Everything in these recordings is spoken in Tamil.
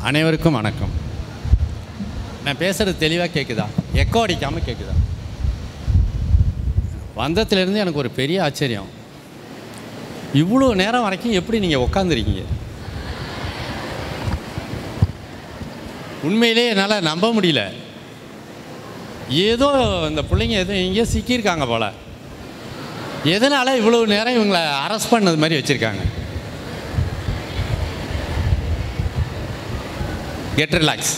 அனைவருக்கும் வணக்கம் நான் பேசுகிறது தெளிவாக கேட்குதா எக்கோ அடிக்காமல் கேட்குதா வந்ததுலேருந்து எனக்கு ஒரு பெரிய ஆச்சரியம் இவ்வளோ நேரம் வரைக்கும் எப்படி நீங்கள் உக்காந்துருக்கீங்க உண்மையிலே என்னால் நம்ப முடியல ஏதோ இந்த பிள்ளைங்க எதுவும் எங்கேயோ சிக்கியிருக்காங்க போல் எதனால் இவ்வளோ நேரம் இவங்களை அரெஸ்ட் பண்ணது மாதிரி வச்சுருக்காங்க கெட் ரிலாக்ஸ்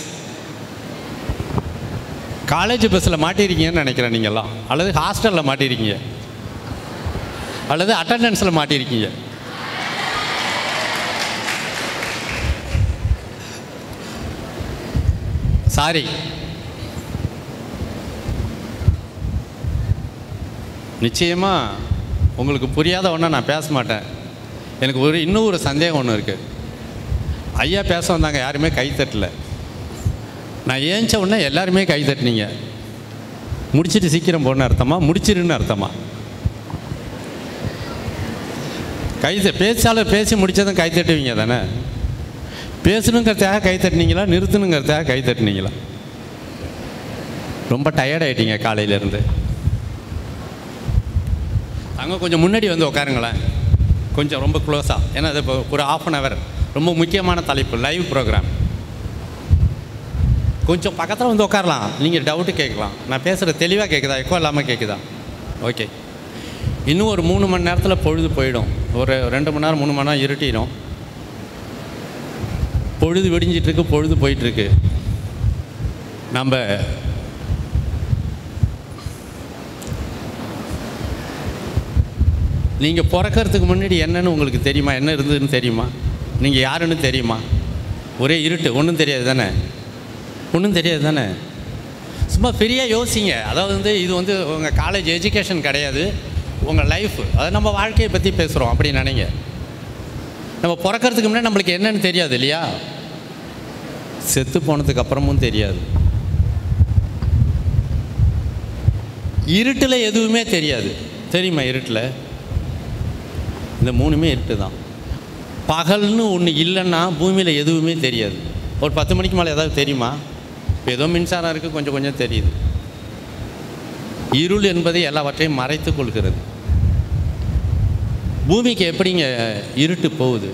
காலேஜ் பஸ்ஸில் மாட்டிருக்கீங்கன்னு நினைக்கிறேன் நீங்கள்லாம் அல்லது ஹாஸ்டலில் மாட்டிருக்கீங்க அல்லது அட்டண்டன்ஸில் மாட்டிருக்கீங்க சாரி நிச்சயமாக உங்களுக்கு புரியாத ஒன்றை நான் பேச மாட்டேன் எனக்கு ஒரு இன்னும் ஒரு சந்தேகம் ஒன்று இருக்குது ஐயா பேச வந்தாங்க யாருமே கை தட்டல நான் ஏஞ்ச உடனே எல்லாருமே கை தட்டினீங்க முடிச்சிட்டு சீக்கிரம் போன அர்த்தமா முடிச்சிருன்னு அர்த்தமா கை த- பேச்சாளர் பேசி முடிச்சதும் கை தட்டுவீங்க தானே பேசணுங்கிறதுக்காக கை தட்டினீங்களா நிறுத்தணுங்கிறதுக்காக கை தட்டினீங்களா ரொம்ப டயர்ட் ஆயிட்டீங்க காலையிலேருந்து அங்கே கொஞ்சம் முன்னாடி வந்து உட்காருங்களேன் கொஞ்சம் ரொம்ப க்ளோஸாக ஏன்னா அது இப்போ ஒரு ஆஃப் அன் ஹவர் ரொம்ப முக்கியமான தலைப்பு லைவ் ப்ரோக்ராம் கொஞ்சம் பக்கத்தில் வந்து உட்காரலாம் நீங்கள் டவுட்டு கேட்கலாம் நான் பேசுகிறது தெளிவாக கேட்குதா எக்கோ இல்லாமல் கேட்குதா ஓகே இன்னும் ஒரு மூணு மணி நேரத்தில் பொழுது போயிடும் ஒரு ரெண்டு மணி நேரம் மூணு மணி நேரம் இருட்டிடும் பொழுது விடிஞ்சிட்ருக்கு பொழுது போயிட்டுருக்கு நம்ம நீங்கள் பிறக்கறதுக்கு முன்னாடி என்னன்னு உங்களுக்கு தெரியுமா என்ன இருந்ததுன்னு தெரியுமா நீங்கள் யாருன்னு தெரியுமா ஒரே இருட்டு ஒன்றும் தெரியாது தானே ஒன்றும் தெரியாது தானே சும்மா ஃப்ரீயாக யோசிங்க அதாவது வந்து இது வந்து உங்கள் காலேஜ் எஜுகேஷன் கிடையாது உங்கள் லைஃப் அதை நம்ம வாழ்க்கையை பற்றி பேசுகிறோம் அப்படி நினைங்க நம்ம பிறக்கறதுக்கு முன்னாடி நம்மளுக்கு என்னன்னு தெரியாது இல்லையா செத்து போனதுக்கு அப்புறமும் தெரியாது இருட்டில் எதுவுமே தெரியாது தெரியுமா இருட்டில் இந்த மூணுமே இருட்டு தான் பகல்னு ஒன்று இல்லைன்னா பூமியில் எதுவுமே தெரியாது ஒரு பத்து மணிக்கு மேலே ஏதாவது தெரியுமா இப்போ ஏதோ மின்சாரம் இருக்குது கொஞ்சம் கொஞ்சம் தெரியுது இருள் என்பது எல்லாவற்றையும் மறைத்து கொள்கிறது பூமிக்கு எப்படிங்க இருட்டு போகுது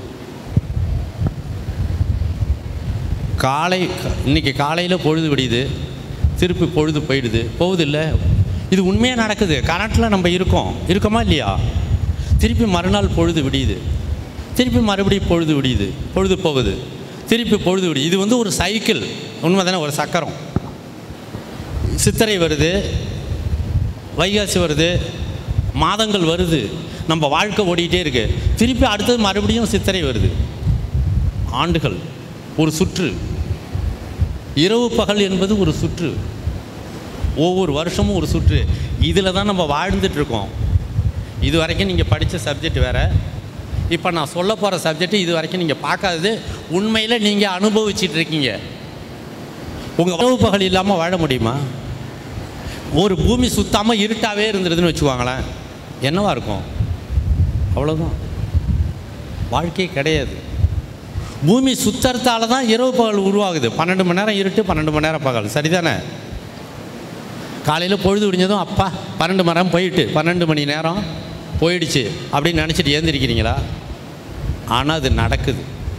காலை இன்னைக்கு காலையில் பொழுது விடியுது திருப்பி பொழுது போயிடுது போகுது இல்லை இது உண்மையாக நடக்குது கரண்ட்டில் நம்ம இருக்கோம் இருக்கோமா இல்லையா திருப்பி மறுநாள் பொழுது விடியுது திருப்பி மறுபடியும் பொழுது விடியுது பொழுது போகுது திருப்பி பொழுது விடியுது இது வந்து ஒரு சைக்கிள் உண்மை தானே ஒரு சக்கரம் சித்திரை வருது வைகாசி வருது மாதங்கள் வருது நம்ம வாழ்க்கை ஓடிக்கிட்டே இருக்கு திருப்பி அடுத்தது மறுபடியும் சித்திரை வருது ஆண்டுகள் ஒரு சுற்று இரவு பகல் என்பது ஒரு சுற்று ஒவ்வொரு வருஷமும் ஒரு சுற்று இதில் தான் நம்ம வாழ்ந்துட்டு இருக்கோம் இது வரைக்கும் நீங்கள் படித்த சப்ஜெக்ட் வேறு இப்போ நான் சொல்ல போகிற சப்ஜெக்ட் இது வரைக்கும் நீங்கள் பார்க்காதது உண்மையில் நீங்கள் அனுபவிச்சிட்டு இருக்கீங்க உங்கள் இரவு பகல் இல்லாமல் வாழ முடியுமா ஒரு பூமி சுத்தாமல் இருட்டாகவே இருந்துருதுன்னு வச்சுக்கோங்களேன் என்னவா இருக்கும் அவ்வளோதான் வாழ்க்கையே கிடையாது பூமி சுத்தறதால தான் இரவு பகல் உருவாகுது பன்னெண்டு மணி நேரம் இருட்டு பன்னெண்டு மணி நேரம் பகல் சரிதானே காலையில் பொழுது விடிஞ்சதும் அப்பா பன்னெண்டு மணி நேரம் போயிட்டு பன்னெண்டு மணி நேரம் போயிடுச்சு அப்படின்னு நினச்சிட்டு ஏந்திருக்கிறீங்களா ஆனால் அது நடக்குது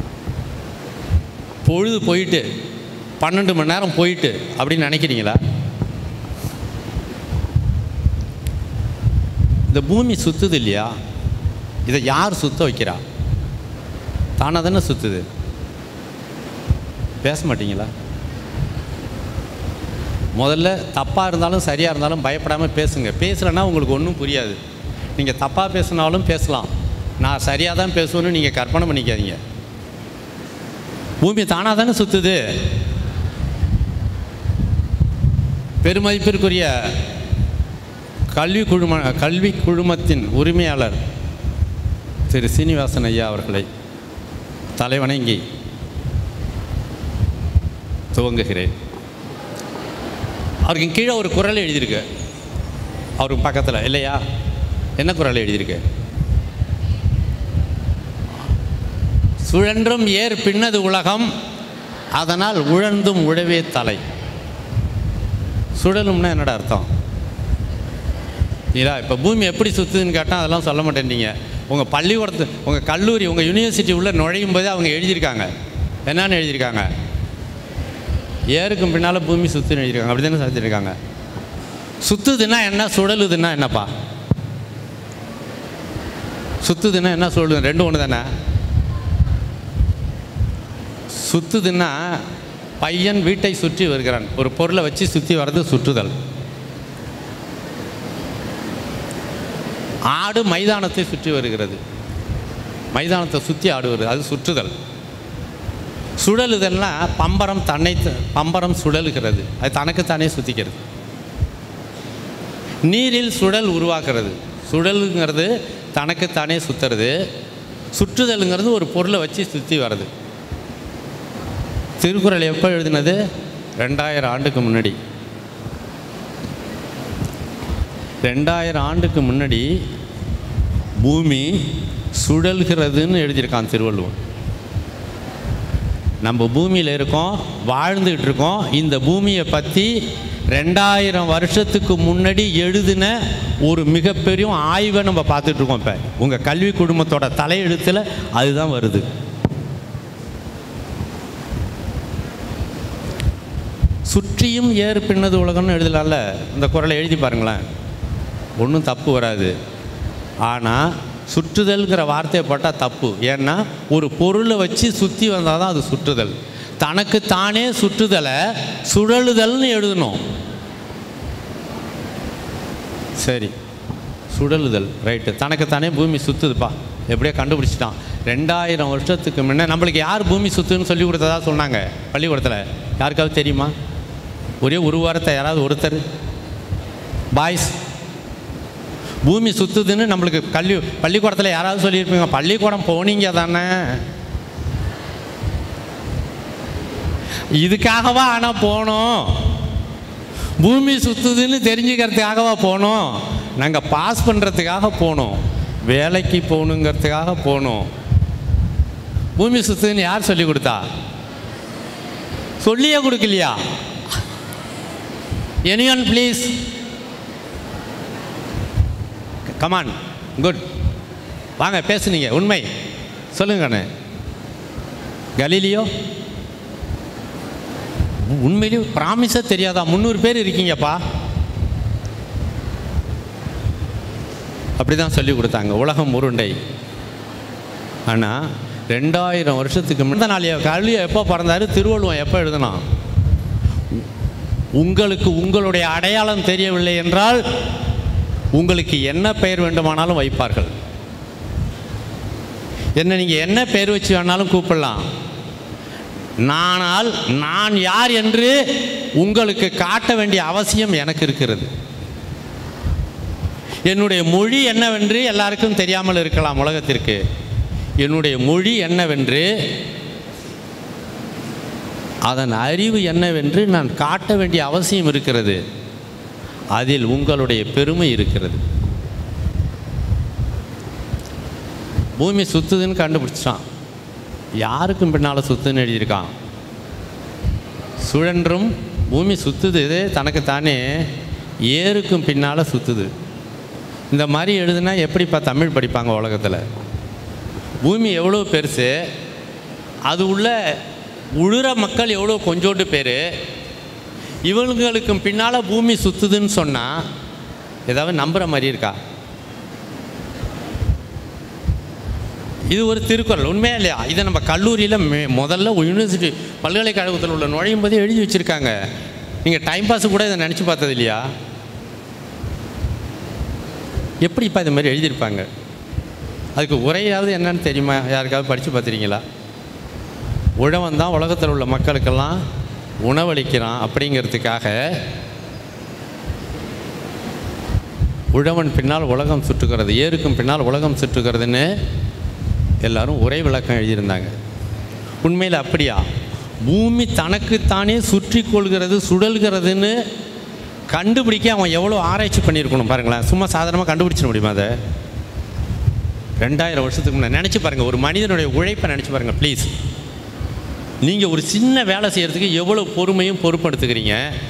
பொழுது போயிட்டு பன்னெண்டு மணி நேரம் போயிட்டு அப்படின்னு நினைக்கிறீங்களா இந்த பூமி சுற்றுது இல்லையா இதை யார் சுத்த வைக்கிறா தானாக தானே சுற்றுது பேச மாட்டீங்களா முதல்ல தப்பாக இருந்தாலும் சரியாக இருந்தாலும் பயப்படாமல் பேசுங்க பேசலைன்னா உங்களுக்கு ஒன்றும் புரியாது நீங்கள் தப்பாக பேசினாலும் பேசலாம் நான் சரியாக தான் பேசுவேன்னு நீங்கள் கற்பனை பண்ணிக்காதீங்க பூமி தானாக தானே சுற்றுது பெருமதிப்பிற்குரிய கல்வி குழும கல்வி குழுமத்தின் உரிமையாளர் திரு சீனிவாசன் ஐயா அவர்களை தலைவணங்கி துவங்குகிறேன் அவருக்கு கீழே ஒரு குரல் எழுதியிருக்கு அவருக்கு பக்கத்தில் இல்லையா என்ன குரல் எழுதியிருக்கு சுழன்றும் ஏர் பின்னது உலகம் அதனால் உழந்தும் உழவே தலை சுழலும்னா என்னடா அர்த்தம் இல்லா இப்போ பூமி எப்படி சுற்றுதுன்னு கேட்டால் அதெல்லாம் சொல்ல மாட்டேன்றீங்க உங்கள் பள்ளிக்கூடத்து உங்கள் கல்லூரி உங்கள் யூனிவர்சிட்டி உள்ளே நுழையும் போதே அவங்க எழுதியிருக்காங்க என்னன்னு எழுதியிருக்காங்க ஏருக்கும் பின்னால் பூமி சுற்றுன்னு எழுதியிருக்காங்க அப்படி தானே சாத்திருக்காங்க சுற்றுதுன்னா என்ன சுழலுதுன்னா என்னப்பா சுற்றுதுன்னா என்ன சுழலுது ரெண்டும் ஒன்று தானே சுற்றுதுன்னா பையன் வீட்டை சுற்றி வருகிறான் ஒரு பொருளை வச்சு சுற்றி வர்றது சுற்றுதல் ஆடு மைதானத்தை சுற்றி வருகிறது மைதானத்தை சுற்றி ஆடு வருது அது சுற்றுதல் சுழலுதல்னா பம்பரம் தன்னை பம்பரம் சுழலுகிறது அது தனக்குத்தானே சுற்றிக்கிறது நீரில் சுழல் உருவாக்குறது சுழலுங்கிறது தனக்குத்தானே சுற்றுறது சுற்றுதலுங்கிறது ஒரு பொருளை வச்சு சுற்றி வர்றது திருக்குறள் எப்போ எழுதினது ரெண்டாயிரம் ஆண்டுக்கு முன்னாடி ரெண்டாயிரம் ஆண்டுக்கு முன்னாடி பூமி சுழல்கிறதுன்னு எழுதியிருக்கான் திருவள்ளுவர் நம்ம பூமியில் இருக்கோம் வாழ்ந்துகிட்டு இருக்கோம் இந்த பூமியை பற்றி ரெண்டாயிரம் வருஷத்துக்கு முன்னாடி எழுதின ஒரு மிகப்பெரிய ஆய்வை நம்ம பார்த்துட்டு இருக்கோம் இப்போ உங்கள் கல்வி குடும்பத்தோட தலையெழுத்தில் அதுதான் வருது சுற்றியும் ஏறு பின்னது உலகம்னு எழுதலாம்ல இந்த குரலை எழுதி பாருங்களேன் ஒன்றும் தப்பு வராது ஆனால் சுற்றுதல்ங்கிற வார்த்தையை போட்டால் தப்பு ஏன்னா ஒரு பொருளை வச்சு சுற்றி வந்தால் தான் அது சுற்றுதல் தனக்கு தானே சுற்றுதலை சுழலுதல்னு எழுதணும் சரி சுழலுதல் ரைட்டு தனக்குத்தானே பூமி சுற்றுதுப்பா எப்படியோ கண்டுபிடிச்சிட்டான் ரெண்டாயிரம் வருஷத்துக்கு முன்னே நம்மளுக்கு யார் பூமி சுற்றுன்னு சொல்லி கொடுத்ததா சொன்னாங்க பள்ளிக்கூடத்தில் யாருக்காவது தெரியுமா ஒரே ஒரு வாரத்தை யாராவது ஒருத்தர் பாய்ஸ் பூமி சுற்றுதுன்னு நம்மளுக்கு கல்வி பள்ளிக்கூடத்தில் யாராவது சொல்லியிருப்பீங்க பள்ளிக்கூடம் போனீங்க தானே இதுக்காகவா ஆனால் போனோம் பூமி சுற்றுதுன்னு தெரிஞ்சுக்கிறதுக்காகவா போனோம் நாங்கள் பாஸ் பண்ணுறதுக்காக போனோம் வேலைக்கு போகணுங்கிறதுக்காக போனோம் பூமி சுற்றுதுன்னு யார் சொல்லி கொடுத்தா சொல்லியே கொடுக்கலையா எனியன் ப்ளீஸ் கமான் குட் வாங்க பேசுனீங்க உண்மை சொல்லுங்க கண்ணு கலீலியோ உண்மையிலேயே ப்ராமிஸாக தெரியாதா முந்நூறு பேர் இருக்கீங்கப்பா அப்படி தான் சொல்லி கொடுத்தாங்க உலகம் உருண்டை ஆனால் ரெண்டாயிரம் வருஷத்துக்கு முந்த நாள் கல்வி எப்போ பிறந்தாரு திருவள்ளுவம் எப்போ எழுதினான் உங்களுக்கு உங்களுடைய அடையாளம் தெரியவில்லை என்றால் உங்களுக்கு என்ன பெயர் வேண்டுமானாலும் வைப்பார்கள் என்ன நீங்கள் என்ன பெயர் வச்சு வேணாலும் கூப்பிடலாம் நானால் நான் யார் என்று உங்களுக்கு காட்ட வேண்டிய அவசியம் எனக்கு இருக்கிறது என்னுடைய மொழி என்னவென்று எல்லாருக்கும் தெரியாமல் இருக்கலாம் உலகத்திற்கு என்னுடைய மொழி என்னவென்று அதன் அறிவு என்னவென்று நான் காட்ட வேண்டிய அவசியம் இருக்கிறது அதில் உங்களுடைய பெருமை இருக்கிறது பூமி சுத்துதுன்னு கண்டுபிடிச்சான் யாருக்கும் பின்னால் சுத்துன்னு எழுதியிருக்கான் சுழன்றும் பூமி சுத்துது தனக்குத்தானே ஏருக்கும் பின்னால் சுத்துது இந்த மாதிரி எழுதுனா எப்படிப்பா தமிழ் படிப்பாங்க உலகத்தில் பூமி எவ்வளோ பெருசு அது உள்ள உழுற மக்கள் எவ்வளோ கொஞ்சோண்டு பேர் இவங்களுக்கும் பின்னால் பூமி சுற்றுதுன்னு சொன்னால் ஏதாவது நம்புகிற மாதிரி இருக்கா இது ஒரு திருக்குறள் உண்மையா இல்லையா இதை நம்ம கல்லூரியில் மே முதல்ல யூனிவர்சிட்டி பல்கலைக்கழகத்தில் உள்ள நுழையும் போதே எழுதி வச்சுருக்காங்க நீங்கள் டைம் பாஸ் கூட இதை நினச்சி பார்த்தது இல்லையா எப்படிப்பா இது மாதிரி எழுதியிருப்பாங்க அதுக்கு உரையாவது என்னன்னு தெரியுமா யாருக்காவது படித்து பார்த்துருக்கீங்களா உழவன் தான் உலகத்தில் உள்ள மக்களுக்கெல்லாம் உணவளிக்கிறான் அப்படிங்கிறதுக்காக உழவன் பின்னால் உலகம் சுற்றுகிறது ஏருக்கும் பின்னால் உலகம் சுற்றுகிறதுன்னு எல்லாரும் உரை விளக்கம் எழுதியிருந்தாங்க உண்மையில் அப்படியா பூமி தனக்குத்தானே சுற்றி கொள்கிறது சுழல்கிறதுன்னு கண்டுபிடிக்க அவன் எவ்வளோ ஆராய்ச்சி பண்ணியிருக்கணும் பாருங்களேன் சும்மா சாதாரணமாக கண்டுபிடிச்சிட முடியுமா அதை ரெண்டாயிரம் வருஷத்துக்கு முன்னாடி நினச்சி பாருங்கள் ஒரு மனிதனுடைய உழைப்பை நினச்சி பாருங்கள் ப்ளீஸ் நீங்கள் ஒரு சின்ன வேலை செய்கிறதுக்கு எவ்வளோ பொறுமையும் பொறுப்படுத்துக்கிறீங்க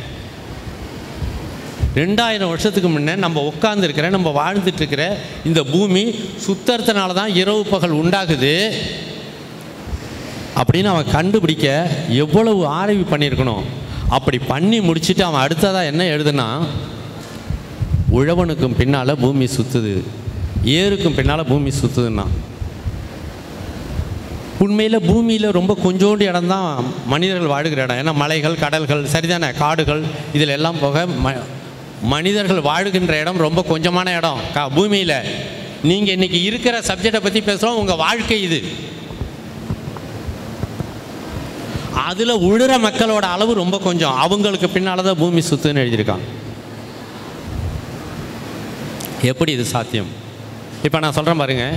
ரெண்டாயிரம் வருஷத்துக்கு முன்னே நம்ம உட்காந்துருக்கிற நம்ம வாழ்ந்துட்டு இருக்கிற இந்த பூமி சுத்தறதுனால தான் இரவு பகல் உண்டாகுது அப்படின்னு அவன் கண்டுபிடிக்க எவ்வளவு ஆய்வு பண்ணியிருக்கணும் அப்படி பண்ணி முடிச்சுட்டு அவன் அடுத்ததாக என்ன எழுதுனா உழவனுக்கும் பின்னால் பூமி சுற்றுது ஏருக்கும் பின்னால் பூமி சுற்றுதுன்னா உண்மையில் பூமியில் ரொம்ப கொஞ்சோண்டு இடம் தான் மனிதர்கள் வாழுகிற இடம் ஏன்னா மலைகள் கடல்கள் சரிதானே காடுகள் இதில் எல்லாம் போக ம மனிதர்கள் வாழுகின்ற இடம் ரொம்ப கொஞ்சமான இடம் கா பூமியில் நீங்கள் இன்றைக்கி இருக்கிற சப்ஜெக்டை பற்றி பேசுகிறோம் உங்கள் வாழ்க்கை இது அதில் உழுற மக்களோட அளவு ரொம்ப கொஞ்சம் அவங்களுக்கு பின்னால் தான் பூமி சுத்துன்னு எழுதியிருக்கான் எப்படி இது சாத்தியம் இப்போ நான் சொல்கிறேன் பாருங்க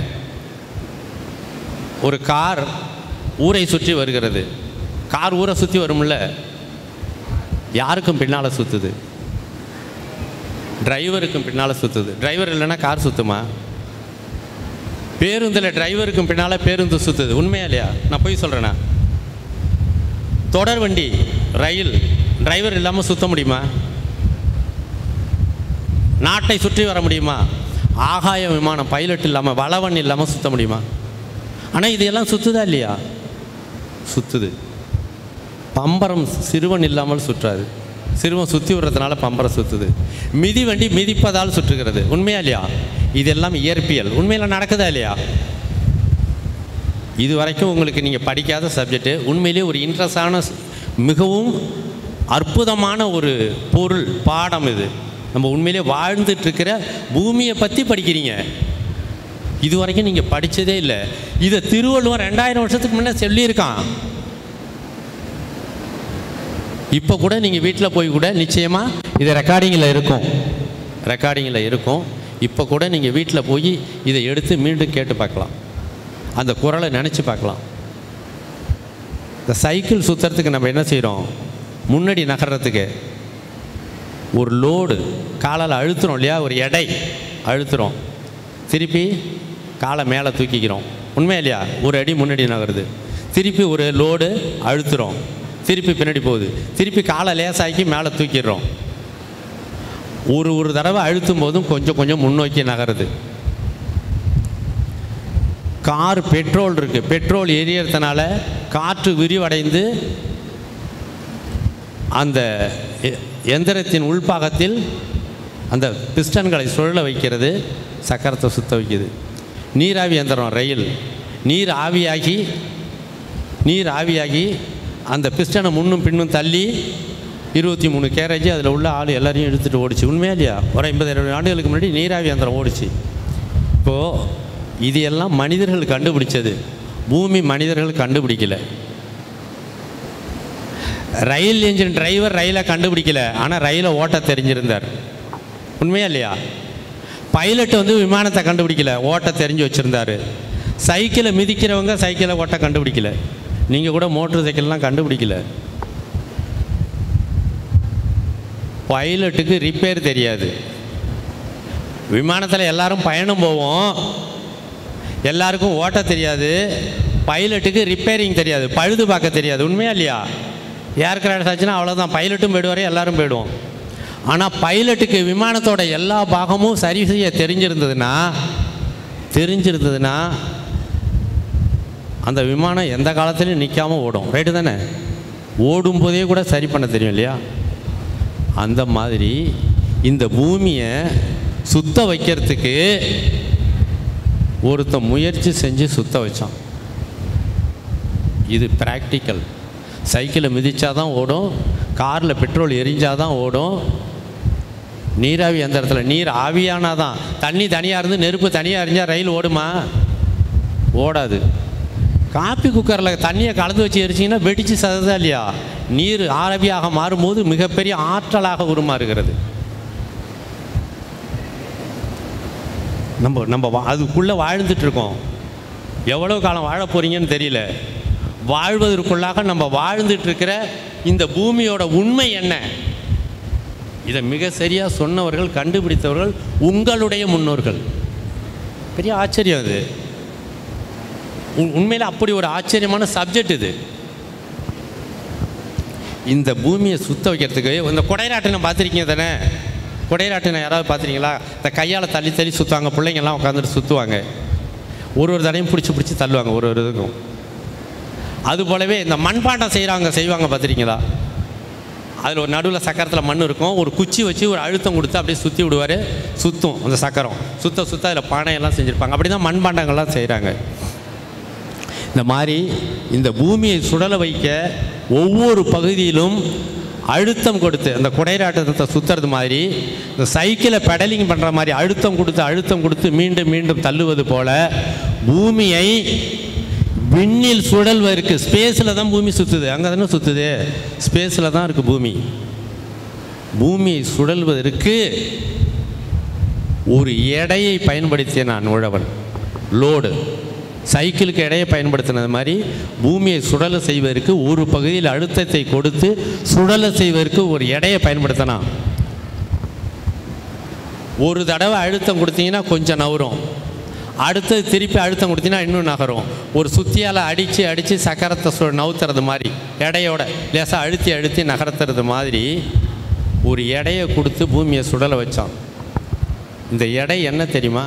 ஒரு கார் ஊரை சுற்றி வருகிறது கார் ஊரை சுற்றி வரும்ல யாருக்கும் பின்னால் சுற்றுது டிரைவருக்கும் பின்னால் சுற்றுது டிரைவர் இல்லைன்னா கார் சுற்றுமா பேருந்தில் டிரைவருக்கும் பின்னால் பேருந்து சுற்றுது உண்மையா இல்லையா நான் போய் சொல்கிறேண்ணா தொடர் வண்டி ரயில் டிரைவர் இல்லாமல் சுத்த முடியுமா நாட்டை சுற்றி வர முடியுமா ஆகாய விமானம் பைலட் இல்லாமல் வளவன் இல்லாமல் சுத்த முடியுமா ஆனால் இதெல்லாம் சுற்றுதா இல்லையா சுற்றுது பம்பரம் சிறுவன் இல்லாமல் சுற்றாது சிறுவன் சுற்றி விடுறதுனால பம்பரம் சுற்றுது மிதி வண்டி மிதிப்பதால் சுற்றுகிறது உண்மையா இல்லையா இதெல்லாம் இயற்பியல் உண்மையில் நடக்குதா இல்லையா இது வரைக்கும் உங்களுக்கு நீங்கள் படிக்காத சப்ஜெக்ட்டு உண்மையிலே ஒரு இன்ட்ரெஸ்டான மிகவும் அற்புதமான ஒரு பொருள் பாடம் இது நம்ம உண்மையிலே வாழ்ந்துட்டு இருக்கிற பூமியை பற்றி படிக்கிறீங்க இது வரைக்கும் நீங்கள் படித்ததே இல்லை இதை திருவள்ளுவர் ரெண்டாயிரம் வருஷத்துக்கு முன்னே சொல்லியிருக்கான் இப்போ கூட நீங்கள் வீட்டில் போய் கூட நிச்சயமாக இது ரெக்கார்டிங்கில் இருக்கும் ரெக்கார்டிங்கில் இருக்கும் இப்போ கூட நீங்கள் வீட்டில் போய் இதை எடுத்து மீண்டும் கேட்டு பார்க்கலாம் அந்த குரலை நினச்சி பார்க்கலாம் இந்த சைக்கிள் சுற்றுறதுக்கு நம்ம என்ன செய்கிறோம் முன்னாடி நகர்றதுக்கு ஒரு லோடு காலால் அழுத்துறோம் இல்லையா ஒரு எடை அழுத்துறோம் திருப்பி காலை மேலே தூக்கிக்கிறோம் உண்மையா இல்லையா ஒரு அடி முன்னாடி நகருது திருப்பி ஒரு லோடு அழுத்துறோம் திருப்பி பின்னாடி போகுது திருப்பி காலை லேசாக்கி மேலே தூக்கிடுறோம் ஒரு ஒரு தடவை அழுத்தும் போதும் கொஞ்சம் கொஞ்சம் முன்னோக்கி நகருது கார் பெட்ரோல் இருக்குது பெட்ரோல் எரியறதுனால காற்று விரிவடைந்து அந்த எ- எந்திரத்தின் உள்பாகத்தில் அந்த பிஸ்டன்களை சுழல வைக்கிறது சக்கரத்தை சுத்த வைக்குது நீராவி எந்திரம் ரயில் நீர் ஆவியாகி நீர் ஆவியாகி அந்த பிஸ்டனை முன்னும் பின்னும் தள்ளி இருபத்தி மூணு கேரேஜ் அதில் உள்ள ஆள் எல்லாரையும் எடுத்துகிட்டு ஓடிச்சு உண்மையா இல்லையா ஒரு ஐம்பது இருபது ஆண்டுகளுக்கு முன்னாடி நீராவி எந்திரம் ஓடிச்சு இப்போது இது எல்லாம் மனிதர்கள் கண்டுபிடிச்சது பூமி மனிதர்கள் கண்டுபிடிக்கல ரயில் என்ஜின் டிரைவர் ரயிலை கண்டுபிடிக்கல ஆனால் ரயிலை ஓட்ட தெரிஞ்சிருந்தார் உண்மையா இல்லையா பைலட் வந்து விமானத்தை கண்டுபிடிக்கல ஓட்ட தெரிஞ்சு வச்சுருந்தாரு சைக்கிளை மிதிக்கிறவங்க சைக்கிளை ஓட்ட கண்டுபிடிக்கல நீங்கள் கூட மோட்டர் சைக்கிள்லாம் கண்டுபிடிக்கல பைலட்டுக்கு ரிப்பேர் தெரியாது விமானத்தில் எல்லாரும் பயணம் போவோம் எல்லாருக்கும் ஓட்ட தெரியாது பைலட்டுக்கு ரிப்பேரிங் தெரியாது பழுது பார்க்க தெரியாது உண்மையா இல்லையா ஏர் கிராஷ் ஆச்சுன்னா அவ்வளோதான் பைலட்டும் போயிடுவார் எல்லாரும் போயிடுவோம் ஆனால் பைலட்டுக்கு விமானத்தோட எல்லா பாகமும் சரி செய்ய தெரிஞ்சிருந்ததுன்னா தெரிஞ்சிருந்ததுன்னா அந்த விமானம் எந்த காலத்துலையும் நிற்காம ஓடும் ரைட்டு தானே ஓடும்போதே கூட சரி பண்ண தெரியும் இல்லையா அந்த மாதிரி இந்த பூமியை சுத்த வைக்கிறதுக்கு ஒருத்தன் முயற்சி செஞ்சு சுத்த வச்சான் இது ப்ராக்டிக்கல் சைக்கிளை மிதிச்சா தான் ஓடும் காரில் பெட்ரோல் எரிஞ்சால் தான் ஓடும் நீராவி எந்திரத்தில் நீர் ஆவியானா தான் தண்ணி தனியாக இருந்து நெருப்பு தனியாக எரிஞ்சால் ரயில் ஓடுமா ஓடாது காப்பி குக்கரில் தண்ணியை கலந்து வச்சு எரிச்சிங்கன்னா வெடிச்சு சததா இல்லையா நீர் ஆவியாக மாறும்போது மிகப்பெரிய ஆற்றலாக உருமாறுகிறது நம்ம நம்ம வா- அதுக்குள்ளே வாழ்ந்துட்டு இருக்கோம் எவ்வளோ காலம் வாழ போகிறீங்கன்னு தெரியல வாழ்வதற்குள்ளாக நம்ம வாழ்ந்துட்டு இருக்கிற இந்த பூமியோட உண்மை என்ன இதை மிக சரியாக சொன்னவர்கள் கண்டுபிடித்தவர்கள் உங்களுடைய முன்னோர்கள் பெரிய ஆச்சரியம் அது உண்மையில் அப்படி ஒரு ஆச்சரியமான சப்ஜெக்ட் இது இந்த பூமியை சுத்த வைக்கிறதுக்கு இந்த குடைராட்டினம் பார்த்துருக்கீங்க தானே குடைராட்டினம் யாராவது பார்த்துருக்கீங்களா இந்த கையால் தள்ளி தள்ளி சுற்றுவாங்க பிள்ளைங்கள்லாம் உட்காந்துட்டு சுற்றுவாங்க ஒரு ஒரு தடையும் பிடிச்சி பிடிச்சி தள்ளுவாங்க ஒரு ஒரு இதுக்கும் அது போலவே இந்த மண்பாண்டம் செய்கிறாங்க செய்வாங்க பார்த்துருக்கீங்களா அதில் ஒரு நடுவில் சக்கரத்தில் மண் இருக்கும் ஒரு குச்சி வச்சு ஒரு அழுத்தம் கொடுத்து அப்படியே சுற்றி விடுவார் சுற்றும் அந்த சக்கரம் சுத்த சுத்த அதில் பானையெல்லாம் செஞ்சுருப்பாங்க அப்படி தான் மண்பாண்டங்கள்லாம் செய்கிறாங்க இந்த மாதிரி இந்த பூமியை சுடல வைக்க ஒவ்வொரு பகுதியிலும் அழுத்தம் கொடுத்து அந்த குடைராட்டத்தை சுற்றுறது மாதிரி இந்த சைக்கிளை பெடலிங் பண்ணுற மாதிரி அழுத்தம் கொடுத்து அழுத்தம் கொடுத்து மீண்டும் மீண்டும் தள்ளுவது போல பூமியை விண்ணில் சுழல்வதற்கு ஸ்பேஸில் தான் பூமி சுற்றுது அங்கே தானே சுற்றுது ஸ்பேஸில் தான் இருக்குது பூமி பூமியை சுழல்வதற்கு ஒரு எடையை பயன்படுத்திய நான் உழவன் லோடு சைக்கிளுக்கு எடையை பயன்படுத்தினது மாதிரி பூமியை சுழல செய்வதற்கு ஒரு பகுதியில் அழுத்தத்தை கொடுத்து சுழல செய்வதற்கு ஒரு எடையை பயன்படுத்தினான் ஒரு தடவை அழுத்தம் கொடுத்தீங்கன்னா கொஞ்சம் நவரும் அடுத்தது திருப்பி அழுத்தம் கொடுத்தீங்கன்னா இன்னும் நகரும் ஒரு சுத்தியால் அடித்து அடித்து சக்கரத்தை சு நவுத்துறது மாதிரி எடையோட லேசாக அழுத்தி அழுத்தி நகர்த்துறது மாதிரி ஒரு எடையை கொடுத்து பூமியை சுடலை வச்சான் இந்த எடை என்ன தெரியுமா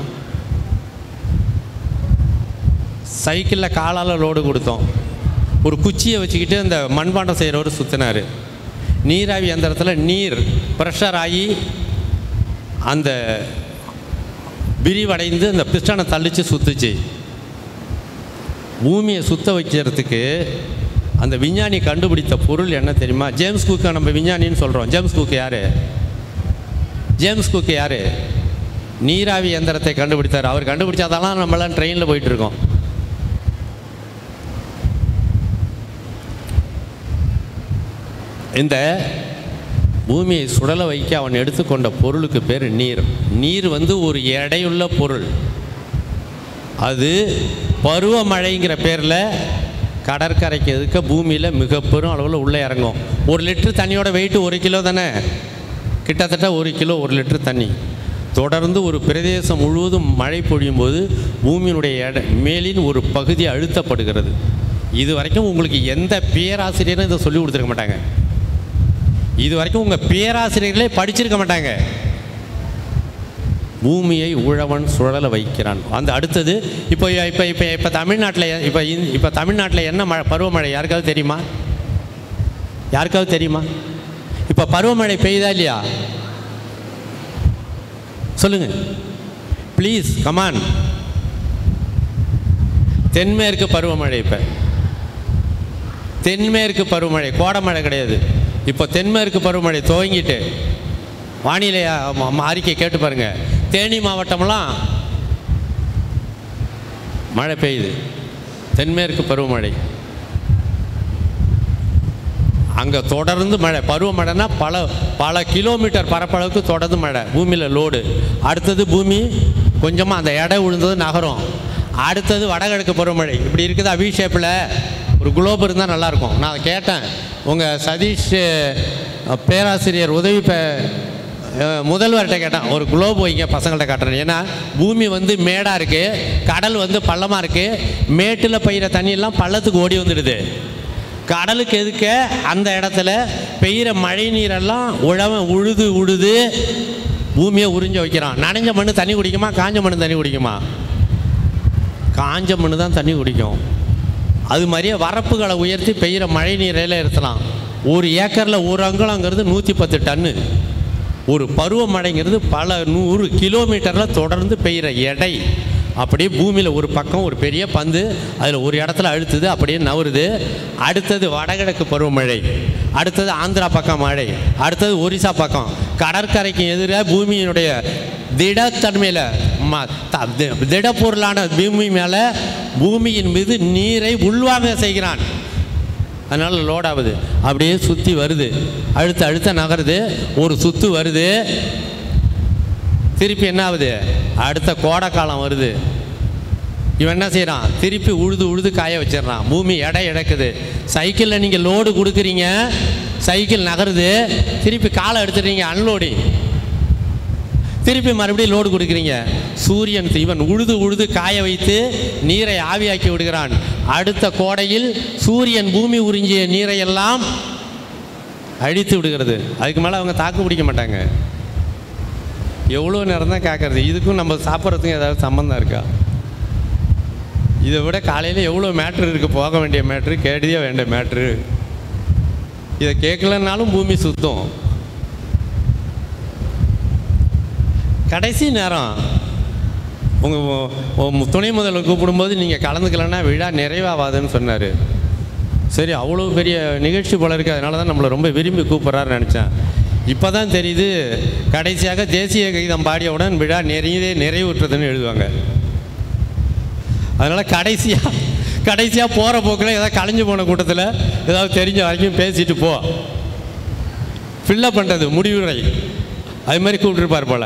சைக்கிளில் காலால் லோடு கொடுத்தோம் ஒரு குச்சியை வச்சுக்கிட்டு அந்த மண்பாண்டம் செய்கிறவர் சுற்றினார் நீராவி எந்திரத்தில் நீர் ப்ரெஷர் ஆகி அந்த விரிவடைந்து அந்த பிஸ்டனை தள்ளிச்சு சுற்றுச்சு பூமியை சுத்த வைக்கிறதுக்கு அந்த விஞ்ஞானி கண்டுபிடித்த பொருள் என்ன தெரியுமா ஜேம்ஸ் குக்கை நம்ம விஞ்ஞானின்னு சொல்கிறோம் ஜேம்ஸ் குக் யார் ஜேம்ஸ் குக் யார் நீராவி எந்திரத்தை கண்டுபிடித்தார் அவர் கண்டுபிடிச்சாதான் நம்மளாம் ட்ரெயினில் போயிட்டுருக்கோம் இந்த பூமியை சுடல வைக்க அவன் எடுத்துக்கொண்ட பொருளுக்கு பேர் நீர் நீர் வந்து ஒரு எடையுள்ள பொருள் அது பருவமழைங்கிற பேரில் கடற்கரைக்கு எதுக்க பூமியில் மிக பெரும் அளவில் உள்ளே இறங்கும் ஒரு லிட்டர் தண்ணியோட வெயிட் ஒரு கிலோ தானே கிட்டத்தட்ட ஒரு கிலோ ஒரு லிட்டர் தண்ணி தொடர்ந்து ஒரு பிரதேசம் முழுவதும் மழை பொழியும் போது பூமியினுடைய எடை மேலின் ஒரு பகுதி அழுத்தப்படுகிறது இது வரைக்கும் உங்களுக்கு எந்த பேராசிரியரும் இதை சொல்லி கொடுத்துருக்க மாட்டாங்க இது வரைக்கும் உங்கள் பேராசிரியர்களே படிச்சிருக்க மாட்டாங்க பூமியை உழவன் சுழல வைக்கிறான் அந்த அடுத்தது இப்போ இப்போ இப்போ இப்போ தமிழ்நாட்டில் இப்போ இப்போ தமிழ்நாட்டில் என்ன மழை பருவமழை யாருக்காவது தெரியுமா யாருக்காவது தெரியுமா இப்போ பருவமழை பெய்யுதா இல்லையா சொல்லுங்க ப்ளீஸ் கமான் தென்மேற்கு பருவமழை இப்போ தென்மேற்கு பருவமழை கோடமழை கிடையாது இப்போ தென்மேற்கு பருவமழை துவங்கிட்டு வானிலை அ- ம- அறிக்கை கேட்டு பாருங்க தேனி மாவட்டம்லாம் மழை பெய்யுது தென்மேற்கு பருவமழை அங்கே தொடர்ந்து மழை பருவமழைனா பல பல கிலோமீட்டர் பரப்பளவுக்கு தொடர்ந்து மழை பூமியில் லோடு அடுத்தது பூமி கொஞ்சமாக அந்த எடை விழுந்தது நகரும் அடுத்தது வடகிழக்கு பருவமழை இப்படி இருக்குது அவி ஷேப்பில் ஒரு குளோப் இருந்தால் நல்லாயிருக்கும் நான் கேட்டேன் உங்கள் சதீஷ் அஹ், பேராசிரியர் உதவி பே அஹ், முதல்வர்கிட்ட கேட்டேன் ஒரு குளோப் வைங்க பசங்கள்ட்ட காட்டுறேன் ஏன்னா பூமி வந்து மேடாக இருக்குது கடல் வந்து பள்ளமாக இருக்குது மேட்டில் பெய்கிற தண்ணியெல்லாம் பள்ளத்துக்கு ஓடி வந்துடுது கடலுக்கு எதுக்க அந்த இடத்துல பெய்கிற மழை நீரெல்லாம் உழவன் உழுது உழுது பூமியை உறிஞ்ச வைக்கிறான் நனைஞ்ச மண் தண்ணி குடிக்குமா காஞ்ச மண் தண்ணி குடிக்குமா காஞ்ச மண் தான் தண்ணி குடிக்கும் அது மாதிரியே வரப்புகளை உயர்த்தி பெய்கிற மழை நீரையில் இருத்தலாம் ஒரு ஏக்கரில் ஒரு அங்குலங்கிறது நூற்றி பத்து டன்னு ஒரு பருவமழைங்கிறது பல நூறு கிலோமீட்டரில் தொடர்ந்து பெய்கிற எடை அப்படியே பூமியில் ஒரு பக்கம் ஒரு பெரிய பந்து அதில் ஒரு இடத்துல அழுத்துது அப்படியே நவருது அடுத்தது வடகிழக்கு பருவமழை அடுத்தது ஆந்திரா பக்கம் மழை அடுத்தது ஒரிசா பக்கம் கடற்கரைக்கு எதிராக பூமியினுடைய திடத்தன்மையில் ம த- தி- திடப்பொருளான பூமி மேலே பூமியின் மீது நீரை உள்வாங்க செய்கிறான் அதனால் லோட் ஆகுது அப்படியே சுற்றி வருது அழுத்த அழுத்த நகருது ஒரு சுத்து வருது திருப்பி என்ன ஆகுது அடுத்த கோடைக்காலம் வருது இவன் என்ன செய்கிறான் திருப்பி உழுது உழுது காய வச்சிடுறான் பூமி எடை இழக்குது சைக்கிளில் நீங்கள் லோடு கொடுக்குறீங்க சைக்கிள் நகருது திருப்பி காலை எடுத்துடுறீங்க அன்லோடிங் திருப்பி மறுபடியும் லோடு கொடுக்குறீங்க சூரியன் இவன் உழுது உழுது காய வைத்து நீரை ஆவியாக்கி விடுகிறான் அடுத்த கோடையில் சூரியன் பூமி உறிஞ்சிய நீரை எல்லாம் அழித்து விடுகிறது அதுக்கு மேலே அவங்க தாக்கு பிடிக்க மாட்டாங்க எவ்வளோ நேரம் தான் கேட்குறது இதுக்கும் நம்ம சாப்பிட்றதுக்கும் ஏதாவது சம்மந்தம் இருக்கா இதை விட காலையில் எவ்வளோ மேட்ரு இருக்குது போக வேண்டிய மேட்ரு கேடியே வேண்டிய மேட்ரு இதை கேட்கலனாலும் பூமி சுத்தம் கடைசி நேரம் உங்கள் துணை முதல்வர் கூப்பிடும்போது நீங்கள் கலந்துக்கலன்னா விழா நிறைவாகாதுன்னு சொன்னார் சரி அவ்வளோ பெரிய நிகழ்ச்சி போல இருக்குது அதனால தான் நம்மளை ரொம்ப விரும்பி கூப்பிட்றாருன்னு நினச்சேன் இப்போ தான் தெரியுது கடைசியாக தேசிய கீதம் பாடியவுடன் விழா நிறைவே நிறைவுற்றதுன்னு எழுதுவாங்க அதனால் கடைசியாக கடைசியாக போகிற போக்கில் ஏதாவது கலைஞ்சு போன கூட்டத்தில் ஏதாவது தெரிஞ்ச வரைக்கும் பேசிட்டு போ ஃபில்லப் பண்ணுறது முடிவுரை அது மாதிரி கூப்பிட்டுருப்பார் போல்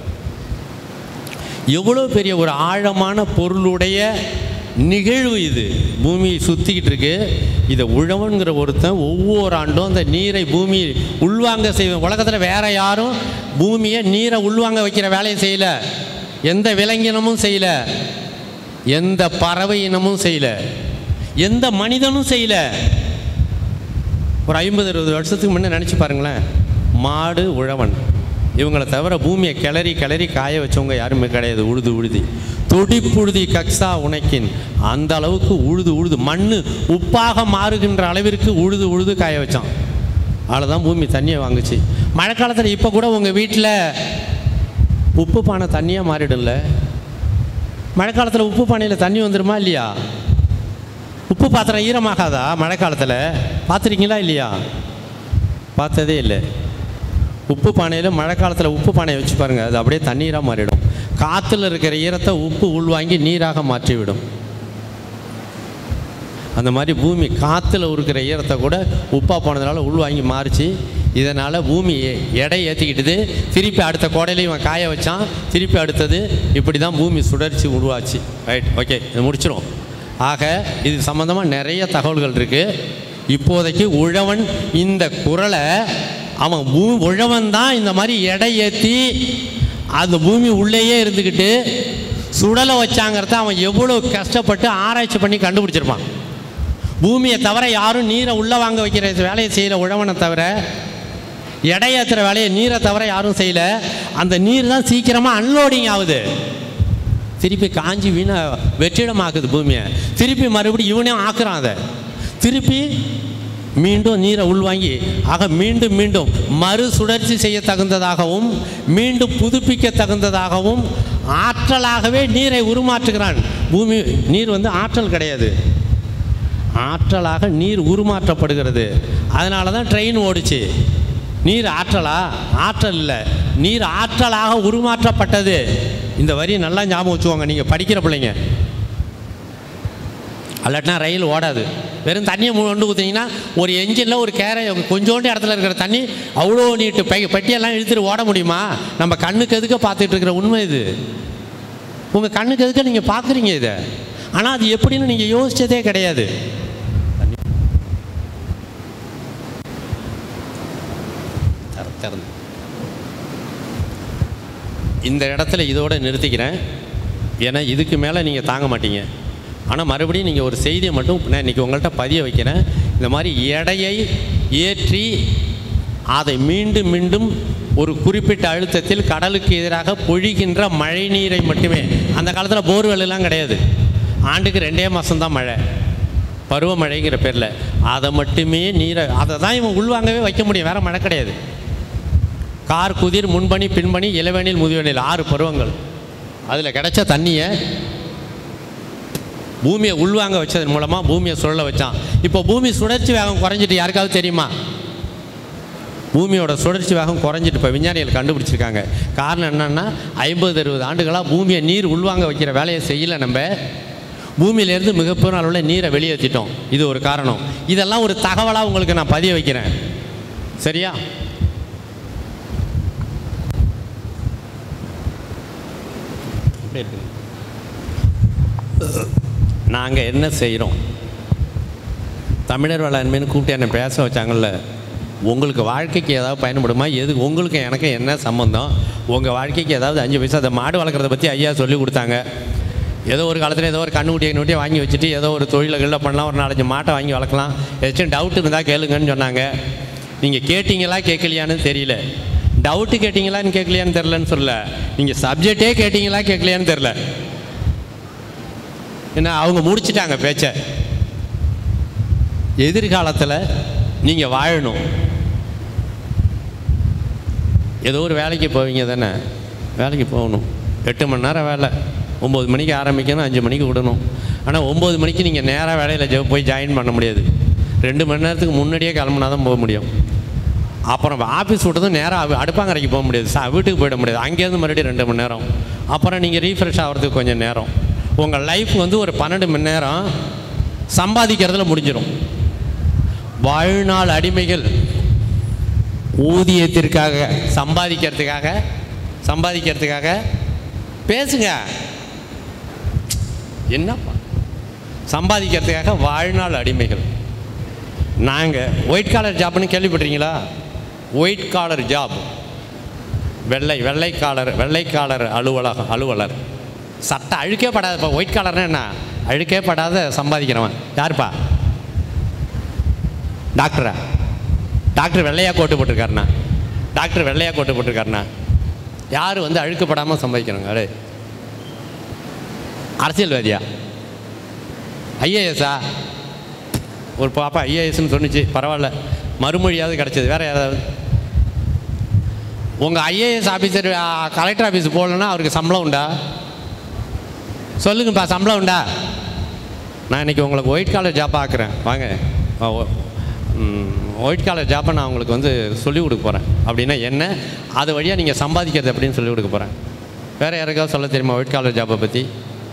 எவ்வளோ பெரிய ஒரு ஆழமான பொருளுடைய நிகழ்வு இது பூமியை சுற்றிக்கிட்டு இருக்கு இதை உழவன்கிற ஒருத்தன் ஒவ்வொரு ஆண்டும் அந்த நீரை பூமி உள்வாங்க செய்வோம் உலகத்தில் வேற யாரும் பூமியை நீரை உள்வாங்க வைக்கிற வேலையை செய்யலை எந்த விலங்கினமும் செய்யலை எந்த பறவை இனமும் செய்யலை எந்த மனிதனும் செய்யலை ஒரு ஐம்பது அறுபது வருஷத்துக்கு முன்னே நினச்சி பாருங்களேன் மாடு உழவன் இவங்களை தவிர பூமியை கிளறி கிளறி காய வச்சவங்க யாருமே கிடையாது உழுது உழுதி துடிப்புழுதி கக்ஸா உனக்கின் அந்த அளவுக்கு உழுது உழுது மண் உப்பாக மாறுகின்ற அளவிற்கு உழுது உழுது காய வச்சான் அவ்வளோதான் பூமி தண்ணியை வாங்குச்சு மழை காலத்தில் இப்போ கூட உங்கள் வீட்டில் உப்பு பானை தண்ணியாக மாறிடும்ல மழை காலத்தில் உப்பு பானையில் தண்ணி வந்துருமா இல்லையா உப்பு பாத்திரம் ஈரமாகாதா மழை காலத்தில் பார்த்துருக்கீங்களா இல்லையா பார்த்ததே இல்லை உப்பு பானையில் மழை காலத்தில் உப்பு பானையை வச்சு பாருங்கள் அது அப்படியே தண்ணீராக மாறிடும் காற்றுல இருக்கிற ஈரத்தை உப்பு உள்வாங்கி நீராக மாற்றிவிடும் அந்த மாதிரி பூமி காற்றுல இருக்கிற ஈரத்தை கூட உப்பாக போனதுனால உள்வாங்கி மாறிச்சு இதனால் பூமி எ- எடை ஏற்றிக்கிட்டுது திருப்பி அடுத்த கோடையிலையும் இவன் காய வச்சான் திருப்பி அடுத்தது இப்படி தான் பூமி சுழற்சி உருவாச்சு ரைட் ஓகே இது முடிச்சிரும் ஆக இது சம்மந்தமாக நிறைய தகவல்கள் இருக்குது இப்போதைக்கு உழவன் இந்த குரலை அவன் பூ உழவன் தான் இந்த மாதிரி எடை ஏற்றி அந்த பூமி உள்ளேயே இருந்துக்கிட்டு சுடலை வச்சாங்கிறத அவன் எவ்வளோ கஷ்டப்பட்டு ஆராய்ச்சி பண்ணி கண்டுபிடிச்சிருப்பான் பூமியை தவிர யாரும் நீரை உள்ளே வாங்க வைக்கிற வேலையை செய்யல உழவனை தவிர எடை ஏற்றுற வேலையை நீரை தவிர யாரும் செய்யல அந்த நீர் தான் சீக்கிரமாக அன்லோடிங் ஆகுது திருப்பி காஞ்சி வீணா வெற்றிடமாக்குது பூமியை திருப்பி மறுபடியும் இவனே ஆக்குறான் அதை திருப்பி மீண்டும் நீரை உள்வாங்கி ஆக மீண்டும் மீண்டும் மறு சுழற்சி செய்ய தகுந்ததாகவும் மீண்டும் புதுப்பிக்க தகுந்ததாகவும் ஆற்றலாகவே நீரை உருமாற்றுகிறான் பூமி நீர் வந்து ஆற்றல் கிடையாது ஆற்றலாக நீர் உருமாற்றப்படுகிறது அதனால தான் ட்ரெயின் ஓடிச்சு நீர் ஆற்றலா ஆற்றல் இல்லை நீர் ஆற்றலாக உருமாற்றப்பட்டது இந்த வரி நல்லா ஞாபகம் வச்சுக்கோங்க நீங்கள் படிக்கிற பிள்ளைங்க அல்லாட்டினா ரயில் ஓடாது வெறும் தண்ணியை கொண்டு ஊற்றிங்கன்னா ஒரு என்ஜினில் ஒரு கேரை கொஞ்சோண்டு இடத்துல இருக்கிற தண்ணி அவ்வளோ நீட்டு பை பெட்டியெல்லாம் இழுத்துட்டு ஓட முடியுமா நம்ம கண்ணுக்கு எதுக்க பார்த்துட்டு இருக்கிற உண்மை இது உங்கள் கண்ணுக்கு எதுக்க நீங்கள் பார்க்குறீங்க இதை ஆனால் அது எப்படின்னு நீங்கள் யோசிச்சதே கிடையாது திற- திறந்து இந்த இடத்துல இதோட நிறுத்திக்கிறேன் ஏன்னா இதுக்கு மேலே நீங்கள் தாங்க மாட்டீங்க ஆனால் மறுபடியும் நீங்கள் ஒரு செய்தியை மட்டும் நான் இன்றைக்கி உங்கள்கிட்ட பதிய வைக்கிறேன் இந்த மாதிரி எடையை ஏற்றி அதை மீண்டும் மீண்டும் ஒரு குறிப்பிட்ட அழுத்தத்தில் கடலுக்கு எதிராக பொழிகின்ற மழை நீரை மட்டுமே அந்த காலத்தில் போர்வெல் எல்லாம் கிடையாது ஆண்டுக்கு ரெண்டே மாதம்தான் மழை பருவமழைங்கிற பேரில் அதை மட்டுமே நீரை அதை தான் இவன் உள்வாங்கவே வைக்க முடியும் வேறு மழை கிடையாது கார் குதிர் முன்பணி பின்பணி இளவேனில் முதுவேனில் ஆறு பருவங்கள் அதில் கிடைச்ச தண்ணியை பூமியை உள்வாங்க வச்சதன் மூலமாக பூமியை சுழல வச்சான் இப்போ பூமி சுழற்சி வேகம் குறைஞ்சிட்டு யாருக்காவது தெரியுமா பூமியோட சுழற்சி வேகம் குறைஞ்சிட்டு இப்போ விஞ்ஞானிகள் கண்டுபிடிச்சிருக்காங்க காரணம் என்னன்னா ஐம்பது அறுபது ஆண்டுகளாக பூமியை நீர் உள்வாங்க வைக்கிற வேலையை செய்யலை நம்ம பூமியிலேருந்து மிகப்பெரும் அளவில் நீரை வெளியேற்றிட்டோம் இது ஒரு காரணம் இதெல்லாம் ஒரு தகவலாக உங்களுக்கு நான் பதிய வைக்கிறேன் சரியா எப்படி இருக்குது நாங்கள் என்ன செய்கிறோம் தமிழர் வேளாண்மைன்னு கூப்பிட்டு என்னை பேச வச்சாங்கல்ல உங்களுக்கு வாழ்க்கைக்கு ஏதாவது பயன்படுமா எது உங்களுக்கு எனக்கு என்ன சம்மந்தம் உங்கள் வாழ்க்கைக்கு ஏதாவது அஞ்சு பைசா அதை மாடு வளர்க்குறத பற்றி ஐயா சொல்லி கொடுத்தாங்க ஏதோ ஒரு காலத்தில் ஏதோ ஒரு கண்ணுக்குட்டி கண்ணுக்குட்டியை வாங்கி வச்சுட்டு ஏதோ ஒரு தொழிலை கிள்ள பண்ணலாம் ஒரு நாலஞ்சு மாட்டை வாங்கி வளர்க்கலாம் ஏதாச்சும் டவுட் இருந்தால் கேளுங்கன்னு சொன்னாங்க நீங்கள் கேட்டீங்களா கேட்கலையான்னு தெரியல டவுட்டு கேட்டீங்களான்னு கேட்கலையான்னு தெரிலன்னு சொல்லல நீங்கள் சப்ஜெக்டே கேட்டீங்களா கேட்கலையான்னு தெரில ஏன்னா அவங்க முடிச்சிட்டாங்க பேச்சை எதிர்காலத்தில் நீங்கள் வாழணும் ஏதோ ஒரு வேலைக்கு போவீங்க தானே வேலைக்கு போகணும் எட்டு மணி நேரம் வேலை ஒம்பது மணிக்கு ஆரம்பிக்கணும் அஞ்சு மணிக்கு விடணும் ஆனால் ஒம்பது மணிக்கு நீங்கள் நேராக வேலையில் ஜோ- போய் ஜாயின் பண்ண முடியாது ரெண்டு மணி நேரத்துக்கு முன்னாடியே கிளம்புனா தான் போக முடியும் அப்புறம் ஆஃபீஸ் விட்டதும் நேராக அடுப்பாங்கரைக்கு போக முடியாது சா வீட்டுக்கு போயிட முடியாது அங்கேருந்து மறுபடியும் ரெண்டு மணி நேரம் அப்புறம் நீங்கள் ரீஃப்ரெஷ் ஆகிறதுக்கு கொஞ்சம் நேரம் உங்கள் லைஃப் வந்து ஒரு பன்னெண்டு மணி நேரம் சம்பாதிக்கிறதுல முடிஞ்சிடும் வாழ்நாள் அடிமைகள் ஊதியத்திற்காக சம்பாதிக்கிறதுக்காக சம்பாதிக்கிறதுக்காக பேசுங்க என்னப்பா சம்பாதிக்கிறதுக்காக வாழ்நாள் அடிமைகள் நாங்கள் ஒயிட் காலர் ஜாப்னு கேள்விப்பட்டிருக்கீங்களா ஒயிட் காலர் ஜாப் வெள்ளை வெள்ளை காலர் வெள்ளை காலர் அலுவலகம் அலுவலர் சட்டை அழுக்கே படாத இப்போ ஒயிட் காலர்னா என்ன அழுக்கே படாத சம்பாதிக்கிறவன் யாருப்பா டாக்டரா டாக்டர் வெள்ளையாக கோட்டு போட்டிருக்காருண்ணா டாக்டர் வெள்ளையாக கோட்டு போட்டிருக்காருண்ணா யார் வந்து அழுக்கப்படாமல் சம்பாதிக்கணுங்க அடே அரசியல்வாதியா ஐஏஎஸ்ஸா ஒரு பாப்பா ஐஏஎஸ்ன்னு சொன்னிச்சு பரவாயில்ல மறுமொழியாவது கிடச்சிது வேறு யாராவது உங்கள் ஐஏஎஸ் ஆஃபீஸர் கலெக்டர் ஆஃபீஸ் போகலன்னா அவருக்கு சம்பளம் உண்டா சொல்லுங்கப்பா சம்பளம் உண்டா நான் இன்றைக்கி உங்களுக்கு ஒயிட் காலர் ஜாப் ஆக்குறேன் வாங்க ஒயிட் காலர் ஜாப்பை நான் உங்களுக்கு வந்து சொல்லிக் கொடுக்க போகிறேன் அப்படின்னா என்ன அது வழியாக நீங்கள் சம்பாதிக்கிறது அப்படின்னு சொல்லிக் கொடுக்க போகிறேன் வேறு யாருக்காவது சொல்ல தெரியுமா ஒயிட் காலர் ஜாப்பை பற்றி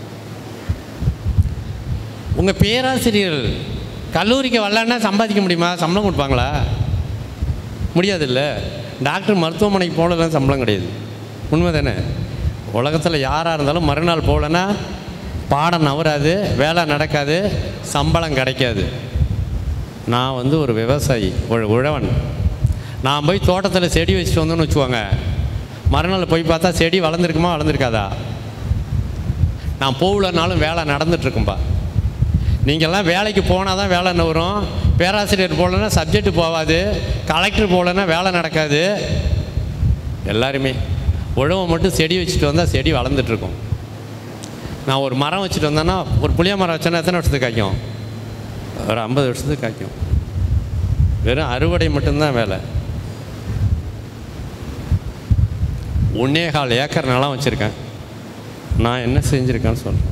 உங்கள் பேராசிரியர்கள் கல்லூரிக்கு வரலன்னா சம்பாதிக்க முடியுமா சம்பளம் கொடுப்பாங்களா முடியாதுல்ல டாக்டர் மருத்துவமனைக்கு போகலன்னா சம்பளம் கிடையாது உண்மை தானே உலகத்தில் யாராக இருந்தாலும் மறுநாள் போகலன்னா பாடம் நவராது வேலை நடக்காது சம்பளம் கிடைக்காது நான் வந்து ஒரு விவசாயி உழ உழவன் நான் போய் தோட்டத்தில் செடி வச்சுட்டு வந்தோன்னு வச்சுக்கோங்க மறுநாள் போய் பார்த்தா செடி வளர்ந்துருக்குமா வளர்ந்துருக்காதா நான் போகலனாலும் வேலை நடந்துட்டுருக்கும்பா நீங்கள்லாம் வேலைக்கு போனால் தான் வேலை வரும் பேராசிரியர் போகலன்னா சப்ஜெக்ட் போகாது கலெக்டர் போகலன்னா வேலை நடக்காது எல்லாருமே உழவை மட்டும் செடி வச்சுட்டு வந்தால் செடி வளர்ந்துட்டுருக்கும் நான் ஒரு மரம் வச்சுட்டு வந்தேன்னா ஒரு புளிய மரம் வச்சேன்னா எத்தனை வருஷத்துக்கு காய்க்கும் ஒரு ஐம்பது வருஷத்துக்கு காய்க்கும் வெறும் அறுவடை மட்டும்தான் வேலை ஒன்னே கால் ஏக்கர் நிலம் வச்சுருக்கேன் நான் என்ன செஞ்சுருக்கேன்னு சொல்கிறேன்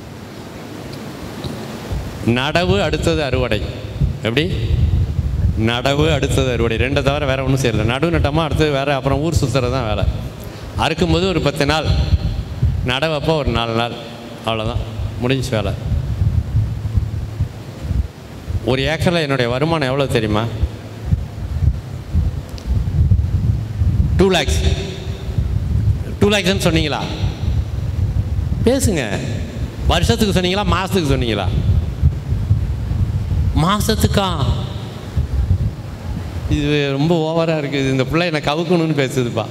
நடவு அடுத்தது அறுவடை எப்படி நடவு அடுத்தது அறுவடை ரெண்டை தவிர வேறு ஒன்றும் செய்யல நடுவு நட்டமாக அடுத்தது வேறு அப்புறம் ஊர் சுற்றுறது தான் வேலை அறுக்கும்போது ஒரு பத்து நாள் நடவப்போ ஒரு நாலு நாள் அவ்வளோதான் முடிஞ்சு வேலை ஒரு ஏக்கரில் என்னுடைய வருமானம் எவ்வளோ தெரியுமா டூ லேக்ஸ் டூ லேக்ஸ்ன்னு சொன்னீங்களா பேசுங்க வருஷத்துக்கு சொன்னீங்களா மாதத்துக்கு சொன்னீங்களா மாதத்துக்கா இது ரொம்ப ஓவராக இருக்குது இந்த பிள்ளை என்னை கவுக்கணும்னு பேசுதுப்பா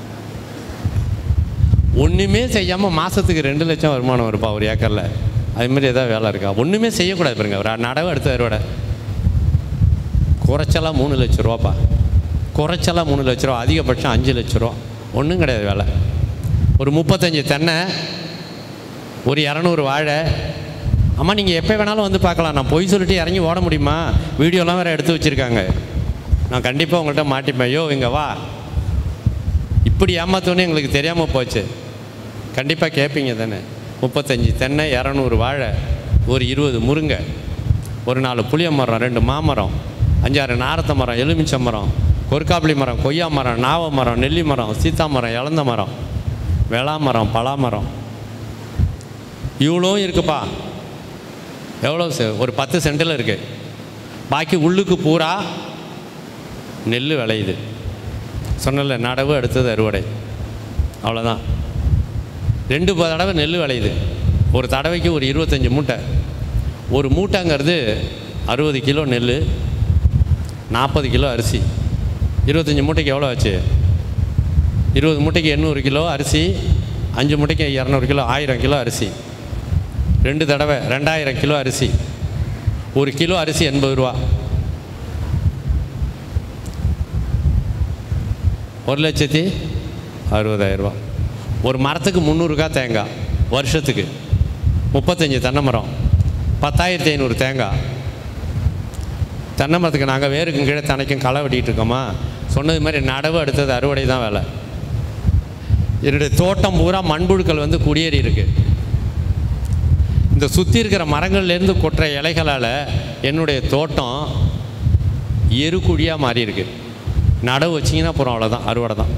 ஒன்றுமே செய்யாமல் மாதத்துக்கு ரெண்டு லட்சம் வருமானம் வருப்பா ஒரு ஏக்கரில் அதுமாரி ஏதாவது வேலை இருக்கா ஒன்றுமே செய்யக்கூடாது பாருங்க ஒரு நடவு அடுத்த அறுவடை குறைச்சலாக மூணு லட்ச ரூபாப்பா குறைச்சலாக மூணு லட்ச ரூபா அதிகபட்சம் அஞ்சு லட்ச ரூபா ஒன்றும் கிடையாது வேலை ஒரு முப்பத்தஞ்சு தென்னை ஒரு இரநூறு வாழை அம்மா நீங்கள் எப்போ வேணாலும் வந்து பார்க்கலாம் நான் பொய் சொல்லிட்டு இறங்கி ஓட முடியுமா வீடியோலாம் வேறு எடுத்து வச்சுருக்காங்க நான் கண்டிப்பாக உங்கள்கிட்ட மாட்டிப்பேன் யோ இங்கே வா இப்படி ஏமாத்தோன்னே எங்களுக்கு தெரியாமல் போச்சு கண்டிப்பாக கேட்பீங்க தானே முப்பத்தஞ்சு தென்னை இரநூறு வாழை ஒரு இருபது முருங்கை ஒரு நாலு புளிய மரம் ரெண்டு மாமரம் அஞ்சாறு நாரத்த மரம் எலுமிச்சை மரம் கொற்காப்புளி மரம் கொய்யா மரம் நாவ மரம் நெல்லி மரம் சீத்தா மரம் இளந்த மரம் வெளா மரம் பலா மரம் இவ்வளோ இருக்குப்பா எவ்வளோ செ- ஒரு பத்து சென்டில் இருக்குது பாக்கி உள்ளுக்கு பூரா நெல் விளையுது சொன்னல நடவு அடுத்தது அறுவடை அவ்வளோதான் ரெண்டு ப- தடவை நெல் விளையுது ஒரு தடவைக்கு ஒரு இருபத்தஞ்சி மூட்டை ஒரு மூட்டைங்கிறது அறுபது கிலோ நெல் நாற்பது கிலோ அரிசி இருபத்தஞ்சி மூட்டைக்கு எவ்வளோ ஆச்சு இருபது மூட்டைக்கு எண்ணூறு கிலோ அரிசி அஞ்சு மூட்டைக்கு இரநூறு கிலோ ஆயிரம் கிலோ அரிசி ரெண்டு தடவை ரெண்டாயிரம் கிலோ அரிசி ஒரு கிலோ அரிசி எண்பது ரூபா ஒரு லட்சத்தி அறுபதாயிரரூபா ஒரு மரத்துக்கு முந்நூறுக்கா தேங்காய் வருஷத்துக்கு முப்பத்தஞ்சு தென்னை மரம் பத்தாயிரத்தி ஐநூறு தேங்காய் தென்னை மரத்துக்கு நாங்கள் வேருக்கும் கீழே தனைக்கும் களை வெட்டிகிட்டு இருக்கோமா சொன்னது மாதிரி நடவு அடுத்தது அறுவடை தான் வேலை என்னுடைய தோட்டம் பூரா மண்புழுக்கள் வந்து குடியேறி இருக்கு இந்த சுற்றி இருக்கிற மரங்கள்லேருந்து கொட்டுற இலைகளால் என்னுடைய தோட்டம் எருக்குழியாக மாறி இருக்கு நடவு வச்சிங்கன்னா அப்புறம் அவ்வளோதான் அறுவடை தான்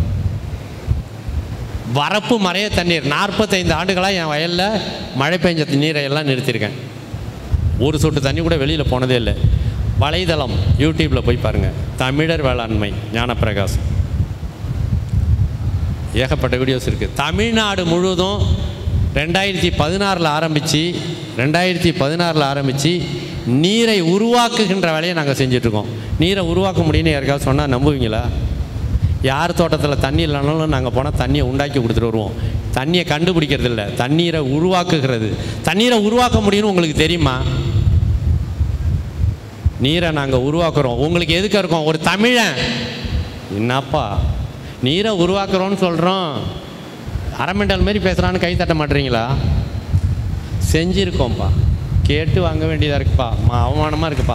வரப்பு மறைய தண்ணீர் நாற்பத்தைந்து ஆண்டுகளாக என் வயலில் மழை பெஞ்ச நீரை எல்லாம் நிறுத்தியிருக்கேன் ஒரு சொட்டு தண்ணி கூட வெளியில் போனதே இல்லை வலைதளம் யூடியூப்பில் போய் பாருங்கள் தமிழர் வேளாண்மை ஞானப்பிரகாஷ் ஏகப்பட்ட வீடியோஸ் இருக்குது தமிழ்நாடு முழுவதும் ரெண்டாயிரத்தி பதினாறில் ஆரம்பித்து ரெண்டாயிரத்தி பதினாறில் ஆரம்பித்து நீரை உருவாக்குகின்ற வேலையை நாங்கள் செஞ்சிட்ருக்கோம் நீரை உருவாக்க முடியும்னு யாருக்காவது சொன்னால் நம்புவீங்களா யார் தோட்டத்தில் தண்ணி இல்லைனாலும் நாங்கள் போனால் தண்ணியை உண்டாக்கி கொடுத்துட்டு வருவோம் தண்ணியை கண்டுபிடிக்கிறது இல்லை தண்ணீரை உருவாக்குகிறது தண்ணீரை உருவாக்க முடியும்னு உங்களுக்கு தெரியுமா நீரை நாங்கள் உருவாக்குறோம் உங்களுக்கு எதுக்கு இருக்கோம் ஒரு தமிழன் என்னப்பா நீரை உருவாக்குறோன்னு சொல்கிறோம் அரமெண்டல் மாரி பேசுகிறான்னு கை தட்ட மாட்டீங்களா செஞ்சுருக்கோம்ப்பா கேட்டு வாங்க வேண்டியதாக இருக்குப்பா ம- அவமானமாக இருக்குப்பா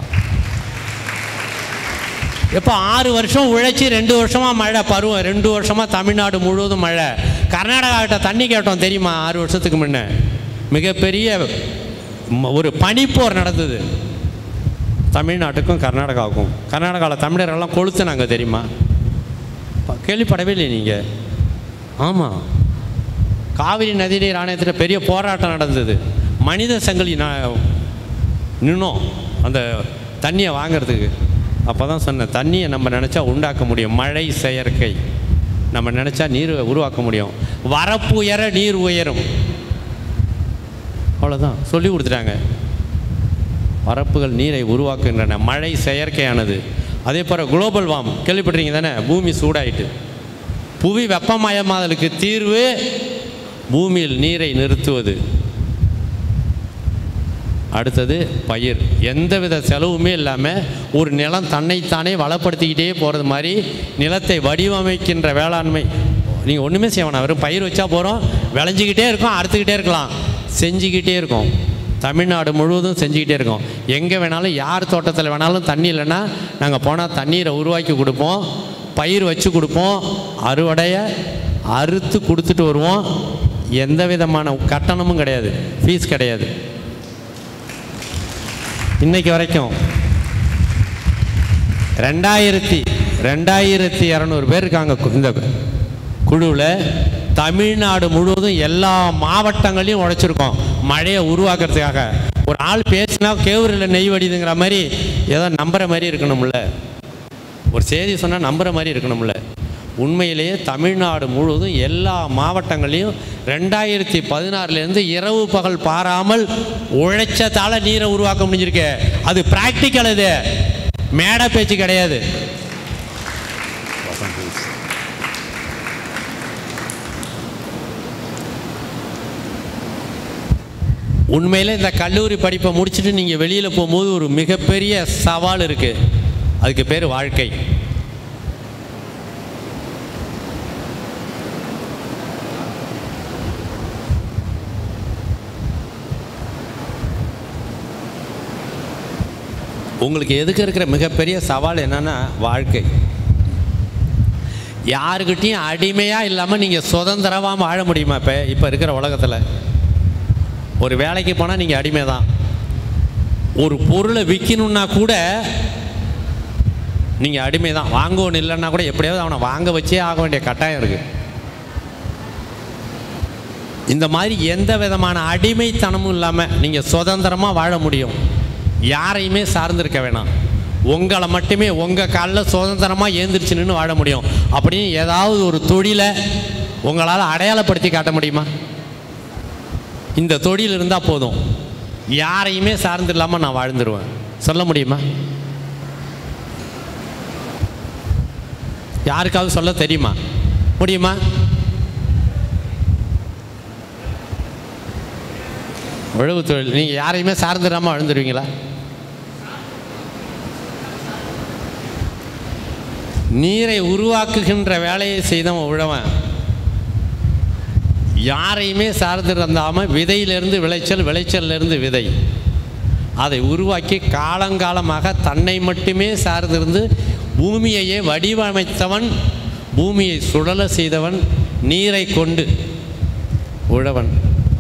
எப்போ ஆறு வருஷம் உழைச்சி ரெண்டு வருஷமாக மழை பருவம் ரெண்டு வருஷமாக தமிழ்நாடு முழுவதும் மழை கர்நாடகாக்கிட்ட தண்ணி கேட்டோம் தெரியுமா ஆறு வருஷத்துக்கு முன்ன மிகப்பெரிய ம- ஒரு பனிப்போர் நடந்தது தமிழ்நாட்டுக்கும் கர்நாடகாவுக்கும் கர்நாடகாவில் தமிழரெல்லாம் கொளுத்துனாங்க தெரியுமா ப- கேள்விப்படவே இல்லை நீங்கள் ஆமாம் காவிரி நதிநீர் ஆணையத்தில் பெரிய போராட்டம் நடந்தது மனித சங்கிலி நான் நின்னோம் அந்த தண்ணியை வாங்குறதுக்கு அப்போ தான் சொன்னேன் தண்ணியை நம்ம நினச்சா உண்டாக்க முடியும் மழை செயற்கை நம்ம நினச்சா நீர் உருவாக்க முடியும் வரப்பு உயர நீர் உயரும் அவ்வளோதான் சொல்லி கொடுத்துட்டாங்க வரப்புகள் நீரை உருவாக்குகின்றன மழை செயற்கையானது அதே போல் குளோபல் வார்ம் கேள்விப்பட்டிருங்க தானே பூமி சூடாயிட்டு புவி வெப்பமயமாதலுக்கு தீர்வு பூமியில் நீரை நிறுத்துவது அடுத்தது பயிர் எந்தவித செலவுமே இல்லாமல் ஒரு நிலம் தன்னைத்தானே வளப்படுத்திக்கிட்டே போகிறது மாதிரி நிலத்தை வடிவமைக்கின்ற வேளாண்மை நீங்கள் ஒன்றுமே செய்ய வேணாம் வெறும் பயிர் வச்சா போகிறோம் விளைஞ்சிக்கிட்டே இருக்கோம் அறுத்துக்கிட்டே இருக்கலாம் செஞ்சுக்கிட்டே இருக்கோம் தமிழ்நாடு முழுவதும் செஞ்சுக்கிட்டே இருக்கோம் எங்கே வேணாலும் யார் தோட்டத்தில் வேணாலும் தண்ணி இல்லைன்னா நாங்கள் போனால் தண்ணீரை உருவாக்கி கொடுப்போம் பயிர் வச்சு கொடுப்போம் அறுவடையை அறுத்து கொடுத்துட்டு வருவோம் எந்த விதமான கட்டணமும் கிடையாது ஃபீஸ் கிடையாது இன்னைக்கு வரைக்கும் ரெண்டாயிரத்தி ரெண்டாயிரத்தி இரநூறு பேர் இருக்காங்க கு- இந்த குழுவில் தமிழ்நாடு முழுவதும் எல்லா மாவட்டங்களையும் உழைச்சிருக்கோம் மழையை உருவாக்குறதுக்காக ஒரு ஆள் பேசினா கேவரில் நெய் வடிதுங்கிற மாதிரி ஏதோ நம்புற மாதிரி இருக்கணும்ல ஒரு செய்தி சொன்னால் நம்புற மாதிரி இருக்கணும்ல உண்மையிலேயே தமிழ்நாடு முழுவதும் எல்லா மாவட்டங்களையும் ரெண்டாயிரத்தி பதினாறுலேருந்து இரவு பகல் பாராமல் உழைச்சதால நீரை உருவாக்க முடிஞ்சிருக்கு அது ப்ராக்டிக்கல் இது மேடை பேச்சு கிடையாது உண்மையிலே இந்த கல்லூரி படிப்பை முடிச்சுட்டு நீங்கள் வெளியில் போகும்போது ஒரு மிகப்பெரிய சவால் இருக்குது அதுக்கு பேர் வாழ்க்கை உங்களுக்கு எதுக்கு இருக்கிற மிகப்பெரிய சவால் என்னன்னா வாழ்க்கை யாருக்கிட்டையும் அடிமையாக இல்லாமல் நீங்கள் சுதந்திரமாக வாழ முடியுமா இப்போ இப்போ இருக்கிற உலகத்தில் ஒரு வேலைக்கு போனால் நீங்கள் அடிமை தான் ஒரு பொருளை விற்கணுன்னா கூட நீங்கள் அடிமை தான் வாங்கணும் இல்லைன்னா கூட எப்படியாவது அவனை வாங்க வச்சே ஆக வேண்டிய கட்டாயம் இருக்குது இந்த மாதிரி எந்த விதமான அடிமைத்தனமும் இல்லாமல் நீங்கள் சுதந்திரமாக வாழ முடியும் யாரையுமே சார்ந்திருக்க வேணாம் உங்களை மட்டுமே உங்கள் காலில் சுதந்திரமாக ஏந்திரிச்சு நின்று வாழ முடியும் அப்படின்னு ஏதாவது ஒரு தொழிலை உங்களால் அடையாளப்படுத்தி காட்ட முடியுமா இந்த தொழில் இருந்தால் போதும் யாரையுமே சார்ந்து இல்லாமல் நான் வாழ்ந்துருவேன் சொல்ல முடியுமா யாருக்காவது சொல்ல தெரியுமா முடியுமா உழவு தொழில் நீங்கள் யாரையுமே சார்ந்துடாமல் வாழ்ந்துருவீங்களா நீரை உருவாக்குகின்ற வேலையை செய்தவன் உழவன் யாரையுமே சார்ந்து இருந்தாமல் விதையிலிருந்து விளைச்சல் விளைச்சல்லிருந்து விதை அதை உருவாக்கி காலங்காலமாக தன்னை மட்டுமே சார்ந்திருந்து பூமியையே வடிவமைத்தவன் பூமியை சுழல செய்தவன் நீரை கொண்டு உழவன்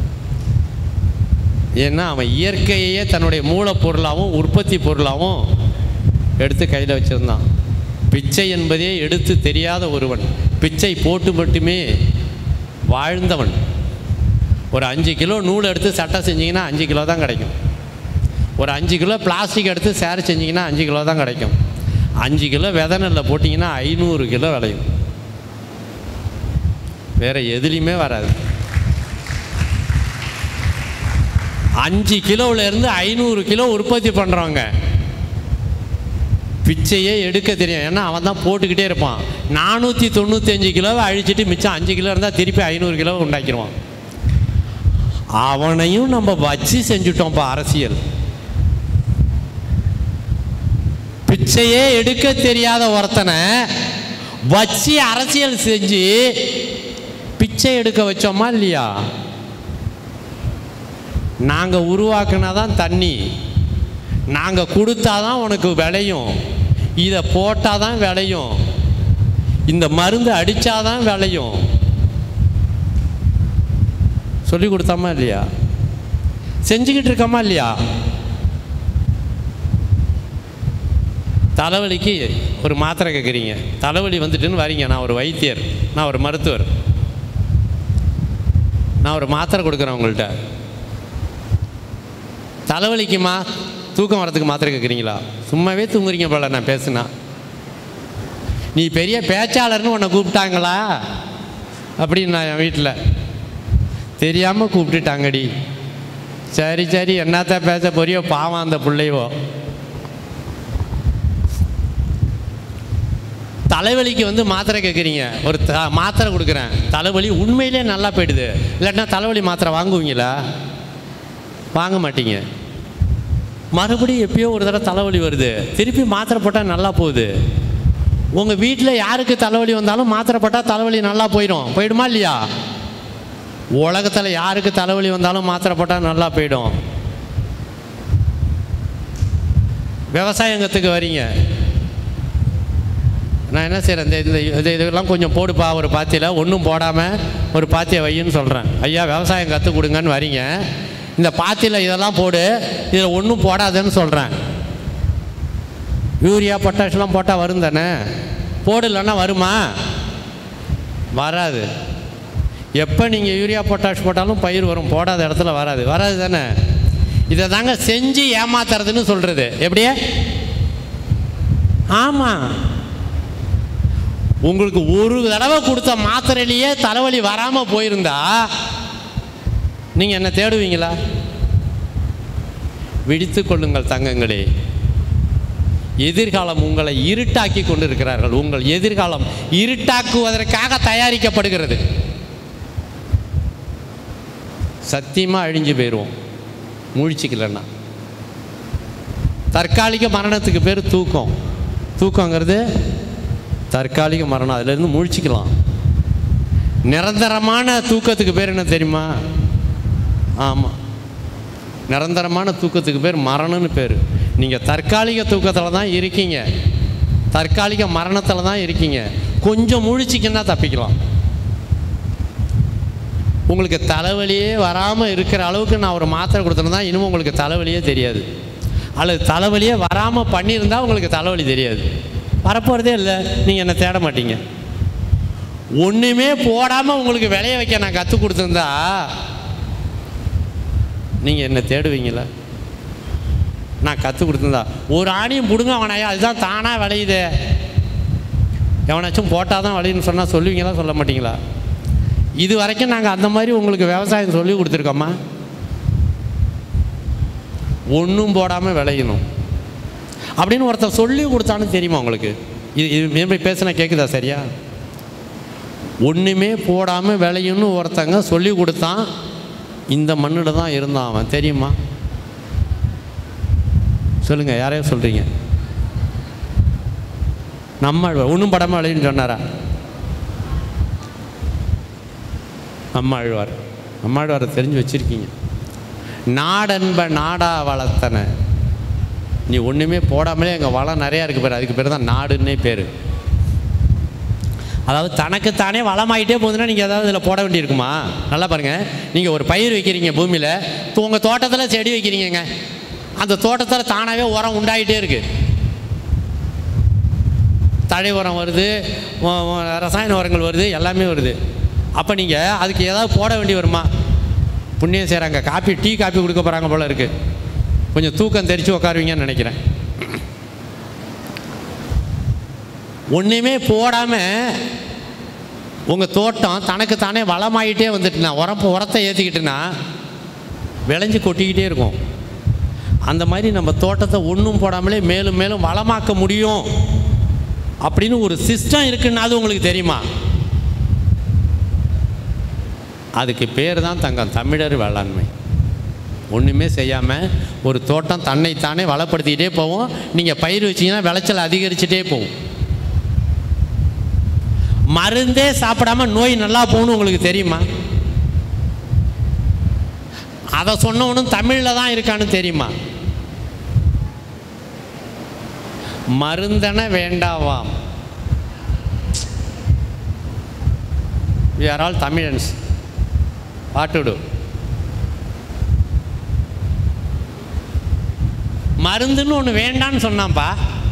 ஏன்னா அவன் இயற்கையையே தன்னுடைய மூலப்பொருளாகவும் உற்பத்தி பொருளாகவும் எடுத்து கையில் வச்சுருந்தான் பிச்சை என்பதே எடுத்து தெரியாத ஒருவன் பிச்சை போட்டு மட்டுமே வாழ்ந்தவன் ஒரு அஞ்சு கிலோ நூல் எடுத்து சட்டை செஞ்சிங்கன்னா அஞ்சு கிலோ தான் கிடைக்கும் ஒரு அஞ்சு கிலோ பிளாஸ்டிக் எடுத்து சேர் செஞ்சிங்கன்னா அஞ்சு கிலோ தான் கிடைக்கும் அஞ்சு கிலோ விதை நெல்லில் போட்டிங்கன்னா ஐநூறு கிலோ விளையும் வேறு எதுலேயுமே வராது அஞ்சு கிலோவிலேருந்து ஐநூறு கிலோ உற்பத்தி பண்ணுறவங்க பிச்சையே எடுக்க தெரியும் ஏன்னா அவன் தான் போட்டுக்கிட்டே இருப்பான் நானூற்றி தொண்ணூத்தஞ்சு கிலோவை அழிச்சிட்டு மிச்சம் அஞ்சு கிலோ இருந்தால் திருப்பி ஐநூறு கிலோ உண்டாக்கிடுவான் அவனையும் நம்ம வச்சு செஞ்சுட்டோம்ப்பா அரசியல் பிச்சையே எடுக்க தெரியாத ஒருத்தனை வச்சு அரசியல் செஞ்சு பிச்சை எடுக்க வச்சோமா இல்லையா நாங்கள் உருவாக்குனாதான் தண்ணி நாங்கள் கொடுத்தாதான் உனக்கு விளையும் இதை போட்டால் தான் விளையும் இந்த மருந்து அடித்தாதான் விளையும் சொல்லி கொடுத்தாமா இல்லையா செஞ்சுக்கிட்டு இருக்கோமா இல்லையா தலைவலிக்கு ஒரு மாத்திரை கேட்குறீங்க தலைவலி வந்துட்டுன்னு வரீங்க நான் ஒரு வைத்தியர் நான் ஒரு மருத்துவர் நான் ஒரு மாத்திரை கொடுக்குறேன் உங்கள்கிட்ட தலைவலிக்குமா தூக்கம் வரதுக்கு மாத்திரை கேட்குறீங்களா சும்மாவே தூங்குறீங்க போல நான் பேசுனா நீ பெரிய பேச்சாளர்னு உன்னை கூப்பிட்டாங்களா அப்படின்னு நான் என் வீட்டில் தெரியாமல் கூப்பிட்டுட்டாங்கடி சரி சரி என்னத்தான் பேச போறியோ பாவம் அந்த பிள்ளைவோ தலைவலிக்கு வந்து மாத்திரை கேட்குறீங்க ஒரு த மாத்திரை கொடுக்குறேன் தலைவலி உண்மையிலே நல்லா போயிடுது இல்லாட்டினா தலைவலி மாத்திரை வாங்குவீங்களா வாங்க மாட்டீங்க மறுபடியும் எப்பயோ ஒரு தடவை தலைவலி வருது திருப்பி மாத்திரை போட்டால் நல்லா போகுது உங்கள் வீட்டில் யாருக்கு தலைவலி வந்தாலும் மாத்திரை போட்டால் தலைவலி நல்லா போயிடும் போயிடுமா இல்லையா உலகத்தில் யாருக்கு தலைவலி வந்தாலும் மாத்திரை போட்டால் நல்லா போயிடும் விவசாயங்கத்துக்கு வரீங்க நான் என்ன செய்கிறேன் இந்த இந்த இது இதெல்லாம் கொஞ்சம் போடுப்பா ஒரு பாத்தியில் ஒன்றும் போடாமல் ஒரு பாத்தியை வையின்னு சொல்கிறேன் ஐயா விவசாயம் கற்றுக் கொடுங்கன்னு வரீங்க இந்த பாத்தியில் இதெல்லாம் போடு இதில் ஒன்றும் போடாதேன்னு சொல்கிறேன் யூரியா பொட்டாஷ்லாம் போட்டால் வரும் தானே போடலன்னா வருமா வராது எப்போ நீங்கள் யூரியா பொட்டாஷ் போட்டாலும் பயிர் வரும் போடாத இடத்துல வராது வராது தானே இதை தாங்க செஞ்சு ஏமாத்துறதுன்னு சொல்கிறது எப்படியே ஆமாம் உங்களுக்கு ஒரு தடவை கொடுத்த மாத்திரையிலேயே தலைவலி வராமல் போயிருந்தா நீங்கள் என்ன தேடுவீங்களா விழித்து கொள்ளுங்கள் தங்கங்களே எதிர்காலம் உங்களை இருட்டாக்கி கொண்டிருக்கிறார்கள் உங்கள் எதிர்காலம் இருட்டாக்குவதற்காக தயாரிக்கப்படுகிறது சத்தியமாக அழிஞ்சு போயிடுவோம் முழிச்சிக்கலன்னா தற்காலிக மரணத்துக்கு பேர் தூக்கம் தூக்கங்கிறது தற்காலிக மரணம் அதிலேருந்து முழிச்சிக்கலாம் நிரந்தரமான தூக்கத்துக்கு பேர் என்ன தெரியுமா ஆமாம் நிரந்தரமான தூக்கத்துக்கு பேர் மரணம்னு பேர் நீங்கள் தற்காலிக தூக்கத்தில் தான் இருக்கீங்க தற்காலிக மரணத்தில் தான் இருக்கீங்க கொஞ்சம் முழிச்சிங்கன்னா தப்பிக்கலாம் உங்களுக்கு தலைவலியே வராமல் இருக்கிற அளவுக்கு நான் ஒரு மாத்திரை கொடுத்தேன்னா இனிமேல் உங்களுக்கு தலைவலியே தெரியாது அல்லது தலைவலியே வராமல் பண்ணியிருந்தால் உங்களுக்கு தலைவலி தெரியாது வரப்போகிறதே இல்லை நீங்கள் என்னை தேட மாட்டீங்க ஒன்றுமே போடாமல் உங்களுக்கு விளைய வைக்க நான் கற்றுக் கொடுத்துருந்தா நீங்கள் என்ன தேடுவீங்களா நான் கற்றுக் கொடுத்துருந்தா ஒரு ஆணியும் பிடுங்க அவனையா அதுதான் தானாக விளையுது எவனாச்சும் போட்டால் தான் விளையுன்னு சொன்னால் சொல்லுவீங்களா சொல்ல மாட்டீங்களா இது வரைக்கும் நாங்கள் அந்த மாதிரி உங்களுக்கு விவசாயம் சொல்லி கொடுத்துருக்கோமா ஒன்றும் போடாமல் விளையணும் அப்படின்னு ஒருத்தர் சொல்லி கொடுத்தான்னு தெரியுமா உங்களுக்கு இது இது மேம்படி பேசினா கேட்குதா சரியா ஒன்றுமே போடாமல் விளையும்னு ஒருத்தங்க சொல்லி கொடுத்தான் இந்த மண்ணில் தான் இருந்தான் அவன் தெரியுமா சொல்லுங்கள் யாரையும் சொல்கிறீங்க நம்மாழ்வார் ஒன்றும் படமாக விளையுன்னு சொன்னாரா நம்மாழ்வார் நம்மாழ்வாரை தெரிஞ்சு வச்சுருக்கீங்க நாடன்ப நாடா வளர்த்தன நீ ஒன்றுமே போடாமலே எங்கள் வளம் நிறையா இருக்குது பேர் அதுக்கு பேர் தான் நாடுன்னே பேர் அதாவது தனக்குத்தானே வளமாயிட்டே போகுதுன்னா நீங்கள் ஏதாவது இதில் போட வேண்டியிருக்குமா நல்லா பாருங்கள் நீங்கள் ஒரு பயிர் வைக்கிறீங்க பூமியில் உங்கள் தோட்டத்தில் செடி வைக்கிறீங்கங்க அந்த தோட்டத்தில் தானாகவே உரம் உண்டாகிட்டே இருக்குது தழை உரம் வருது உ- உ- ரசாயன உரங்கள் வருது எல்லாமே வருது அப்போ நீங்கள் அதுக்கு ஏதாவது போட வேண்டி வருமா புண்ணியம் செய்கிறாங்க காப்பி டீ காப்பி கொடுக்க போகிறாங்க போல இருக்குது கொஞ்சம் தூக்கம் தெரிச்சு உட்காருவீங்கன்னு நினைக்கிறேன் ஒன்றுமே போடாமல் உங்கள் தோட்டம் தனக்கு தானே வளமாயிட்டே வந்துட்டுனா உரப்பு உரத்தை ஏற்றிக்கிட்டுனா விளைஞ்சு கொட்டிக்கிட்டே இருக்கும் அந்த மாதிரி நம்ம தோட்டத்தை ஒன்றும் போடாமலே மேலும் மேலும் வளமாக்க முடியும் அப்படின்னு ஒரு சிஸ்டம் இருக்குன்னா அது உங்களுக்கு தெரியுமா அதுக்கு பேர் தான் தங்கம் தமிழர் வேளாண்மை ஒன்றுமே செய்யாமல் ஒரு தோட்டம் தன்னைத்தானே வளப்படுத்திக்கிட்டே போவோம் நீங்கள் பயிர் வச்சீங்கன்னா விளைச்சல் அதிகரிச்சுட்டே போகும் மருந்தே சாப்பிடாம நோய் நல்லா போகணும் உங்களுக்கு தெரியுமா அதை சொன்னவனும் தமிழில் தான் இருக்கான்னு தெரியுமா மருந்தன வேண்டாவாம் we are all தமிழன்ஸ் வாட் டு மருந்துன்னு ஒன்று வேண்டான்னு சொன்னான்ப்பா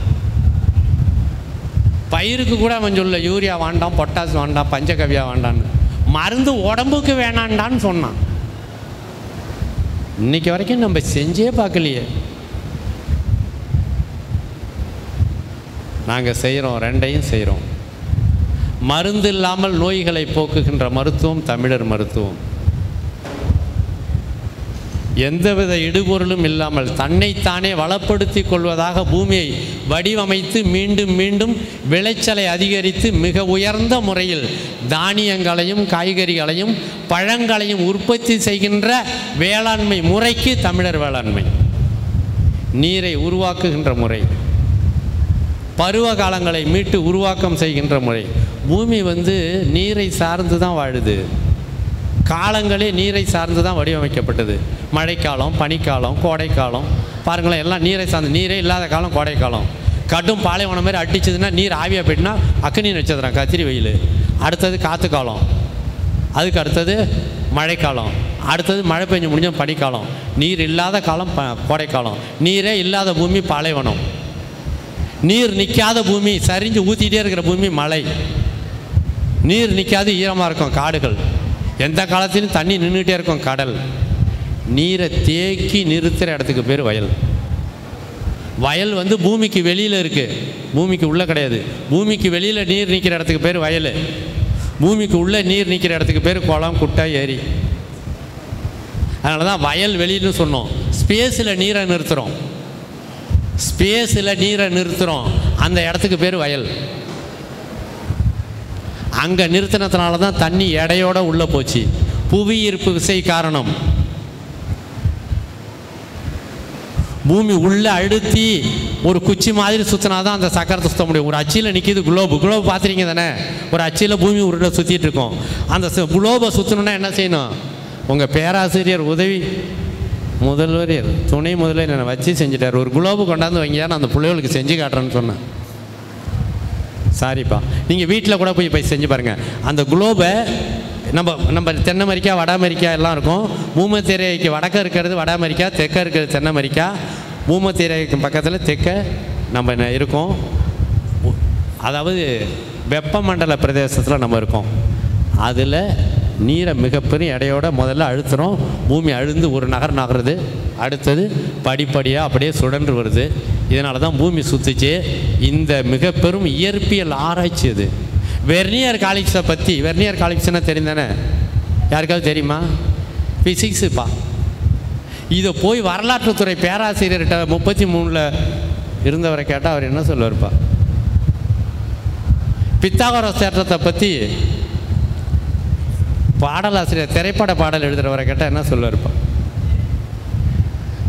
பயிருக்கு கூட அவன் சொல்ல யூரியா வேண்டாம் பொட்டாஸ் வேண்டாம் பஞ்சகவியா வேண்டான்னு மருந்து உடம்புக்கு வேணாண்டான்னு சொன்னான் இன்னைக்கு வரைக்கும் நம்ம செஞ்சே பார்க்கலையே நாங்கள் செய்கிறோம் ரெண்டையும் செய்கிறோம் மருந்து இல்லாமல் நோய்களை போக்குகின்ற மருத்துவம் தமிழர் மருத்துவம் எந்தவித இடுபொருளும் இல்லாமல் தன்னைத்தானே வளப்படுத்தி கொள்வதாக பூமியை வடிவமைத்து மீண்டும் மீண்டும் விளைச்சலை அதிகரித்து மிக உயர்ந்த முறையில் தானியங்களையும் காய்கறிகளையும் பழங்களையும் உற்பத்தி செய்கின்ற வேளாண்மை முறைக்கு தமிழர் வேளாண்மை நீரை உருவாக்குகின்ற முறை பருவ காலங்களை மீட்டு உருவாக்கம் செய்கின்ற முறை பூமி வந்து நீரை சார்ந்து தான் வாழுது காலங்களே நீரை சார்ந்து தான் வடிவமைக்கப்பட்டது மழைக்காலம் பனிக்காலம் கோடைக்காலம் பாருங்களேன் எல்லாம் நீரை சார்ந்து நீரே இல்லாத காலம் கோடைக்காலம் கடும் பாலைவனம் மாதிரி அடிச்சதுன்னா நீர் ஆவியாக போயிட்டுனா அக்னி நட்சத்திரம் கத்திரி வெயில் அடுத்தது காற்று காலம் அதுக்கு அடுத்தது மழைக்காலம் அடுத்தது மழை பெஞ்சு முடிஞ்ச பனிக்காலம் நீர் இல்லாத காலம் ப கோடைக்காலம் நீரே இல்லாத பூமி பாலைவனம் நீர் நிற்காத பூமி சரிஞ்சு ஊற்றிட்டே இருக்கிற பூமி மலை நீர் நிற்காது ஈரமாக இருக்கும் காடுகள் எந்த காலத்திலும் தண்ணி நின்றுட்டே இருக்கும் கடல் நீரை தேக்கி நிறுத்துகிற இடத்துக்கு பேர் வயல் வயல் வந்து பூமிக்கு வெளியில் இருக்குது பூமிக்கு உள்ளே கிடையாது பூமிக்கு வெளியில் நீர் நிற்கிற இடத்துக்கு பேர் வயல் பூமிக்கு உள்ளே நீர் நிற்கிற இடத்துக்கு பேர் குளம் குட்டை ஏரி அதனால தான் வயல் வெளின்னு சொன்னோம் ஸ்பேஸில் நீரை நிறுத்துகிறோம் ஸ்பேஸில் நீரை நிறுத்துகிறோம் அந்த இடத்துக்கு பேர் வயல் அங்கே நிறுத்தினதுனால தான் தண்ணி எடையோட உள்ளே போச்சு புவி ஈர்ப்பு விசை காரணம் பூமி உள்ளே அழுத்தி ஒரு குச்சி மாதிரி சுற்றினா தான் அந்த சக்கரத்தை சுத்த முடியும் ஒரு அச்சியில் நிற்கிது குளோபு குளோபு பார்த்துறீங்க தானே ஒரு அச்சியில் பூமி உருண்டை சுற்றிட்டு இருக்கோம் அந்த சு- குளோபை சுற்றணுன்னா என்ன செய்யணும் உங்கள் பேராசிரியர் உதவி முதல்வர் துணை முதல்வர் என்னை வச்சு செஞ்சுட்டார் ஒரு குளோபு கொண்டாந்து வைங்க நான் அந்த பிள்ளைகளுக்கு செஞ்சு காட்டுறேன்னு சொன்னேன் சாரிப்பா நீங்கள் வீட்டில் கூட போய் போய் செஞ்சு பாருங்கள் அந்த குளோபை நம்ம நம்ம தென் அமெரிக்கா வட அமெரிக்கா எல்லாம் இருக்கும் பூமத்திரைக்கு வடக்க இருக்கிறது வட அமெரிக்கா தெற்க இருக்கிறது தென் அமெரிக்கா பூமத்திரைக்கு பக்கத்தில் தெற்க நம்ம ந- இருக்கோம் உ- அதாவது வெப்பமண்டல பிரதேசத்தில் நம்ம இருக்கோம் அதில் நீரை மிகப்பெரிய எடையோட முதல்ல அழுத்துறோம் பூமி அழுந்து ஒரு நகர் நகருது அடுத்தது படிப்படியாக அப்படியே சுழன்று வருது இதனால தான் பூமி சுத்துச்சு இந்த மிக பெரும் இயற்பியல் ஆராய்ச்சி இது வெர்னியர் காலிக்ஸை பற்றி வெர்னியர் காலிக்ஸ்னா தெரிந்தானே யாருக்காவது தெரியுமா ஃபிசிக்ஸுப்பா இதை போய் வரலாற்றுத்துறை பேராசிரியர்கிட்ட முப்பத்தி மூணில் இருந்தவரை கேட்டால் அவர் என்ன சொல்லுவார்ப்பா பித்தாகரஸ் தேற்றத்தை பற்றி பாடலாசிரியர் திரைப்பட பாடல் எழுதுகிறவரை கேட்டால் என்ன சொல்லுவார்ப்பா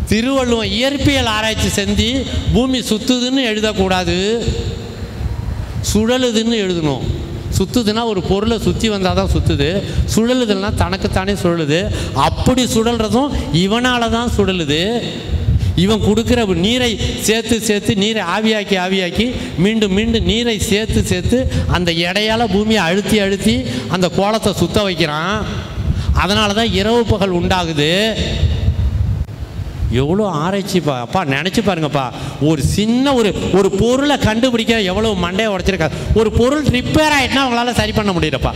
திருவள்ளுவன் இயற்பியல் ஆராய்ச்சி செஞ்சு பூமி சுத்துதுன்னு எழுதக்கூடாது சுழலுதுன்னு எழுதணும் சுற்றுதுன்னா ஒரு பொருளை சுற்றி வந்தால் தான் சுற்றுது சுழலுதுன்னா தனக்குத்தானே சுழலுது அப்படி சுழல்றதும் இவனால தான் சுழலுது இவன் கொடுக்குற நீரை சேர்த்து சேர்த்து நீரை ஆவியாக்கி ஆவியாக்கி மீண்டும் மீண்டும் நீரை சேர்த்து சேர்த்து அந்த எடையால் பூமியை அழுத்தி அழுத்தி அந்த கோலத்தை சுத்த வைக்கிறான் அதனால தான் இரவு பகல் உண்டாகுது எவ்வளோ ஆராய்ச்சிப்பா அப்பா நினச்சி பாருங்கப்பா ஒரு சின்ன ஒரு ஒரு பொருளை கண்டுபிடிக்க எவ்வளோ மண்டையை உடச்சிருக்கா ஒரு பொருள் ரிப்பேர் ஆகிட்டுனா அவங்களால சரி பண்ண முடியலப்பா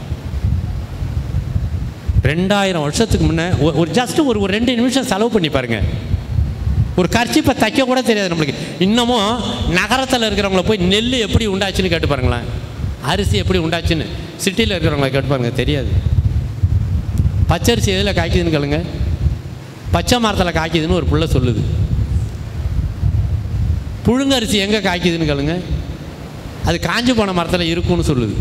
ரெண்டாயிரம் வருஷத்துக்கு முன்னே ஒ- ஒரு ஜஸ்ட் ஒரு ஒரு ரெண்டு நிமிஷம் செலவு பண்ணி பாருங்க ஒரு கர்ச்சிப்பை தைக்க கூட தெரியாது நம்மளுக்கு இன்னமும் நகரத்தில் இருக்கிறவங்கள போய் நெல் எப்படி உண்டாச்சுன்னு கேட்டு பாருங்களேன் அரிசி எப்படி உண்டாச்சுன்னு சிட்டியில் இருக்கிறவங்கள கேட்டு பாருங்க தெரியாது பச்சரிசி எதில் காய்க்குதுன்னு கேளுங்க பச்சை மரத்தில் காய்க்குதுன்னு ஒரு புள்ள சொல்லுது புழுங்கரிசி எங்கே காய்க்குதுன்னு கேளுங்க அது காஞ்சு போன மரத்தில் இருக்கும்னு சொல்லுது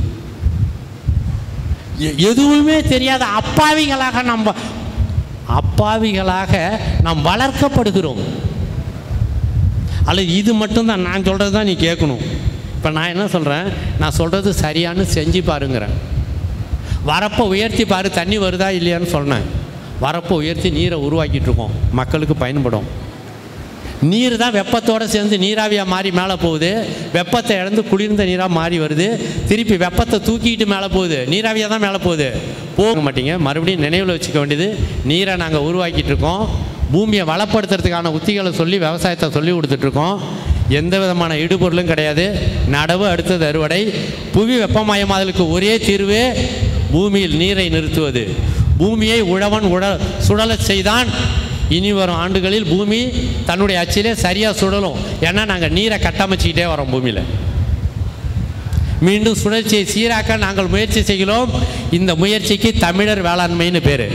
எ- எதுவுமே தெரியாத அப்பாவிகளாக நம்ம அப்பாவிகளாக நாம் வளர்க்கப்படுகிறோம் அல்லது இது மட்டும்தான் நான் சொல்கிறது தான் நீ கேட்கணும் இப்போ நான் என்ன சொல்கிறேன் நான் சொல்கிறது சரியான்னு செஞ்சு பாருங்கிறேன் வரப்போ உயர்த்தி பாரு தண்ணி வருதா இல்லையான்னு சொன்னேன் வரப்போ உயர்த்தி நீரை உருவாக்கிட்டு இருக்கோம் மக்களுக்கு பயன்படும் நீர் தான் வெப்பத்தோடு சேர்ந்து நீராவியாக மாறி மேலே போகுது வெப்பத்தை இழந்து குளிர்ந்த நீராக மாறி வருது திருப்பி வெப்பத்தை தூக்கிட்டு மேலே போகுது நீராவியாக தான் மேலே போகுது போக மாட்டீங்க மறுபடியும் நினைவில் வச்சுக்க வேண்டியது நீரை நாங்கள் உருவாக்கிட்டு இருக்கோம் பூமியை வளப்படுத்துறதுக்கான உத்திகளை சொல்லி விவசாயத்தை சொல்லி கொடுத்துட்ருக்கோம் எந்த விதமான இடுபொருளும் கிடையாது நடவு அடுத்தது அறுவடை புவி வெப்பமயமாதலுக்கு ஒரே தீர்வு பூமியில் நீரை நிறுத்துவது பூமியை உழவன் உழ சுழலச் செய்தான் இனி வரும் ஆண்டுகளில் பூமி தன்னுடைய அச்சிலே சரியாக சுழலும் ஏன்னா நாங்கள் நீரை கட்டமைச்சிக்கிட்டே வரோம் பூமியில் மீண்டும் சுழற்சியை சீராக்க நாங்கள் முயற்சி செய்கிறோம் இந்த முயற்சிக்கு தமிழர் வேளாண்மைன்னு பேர்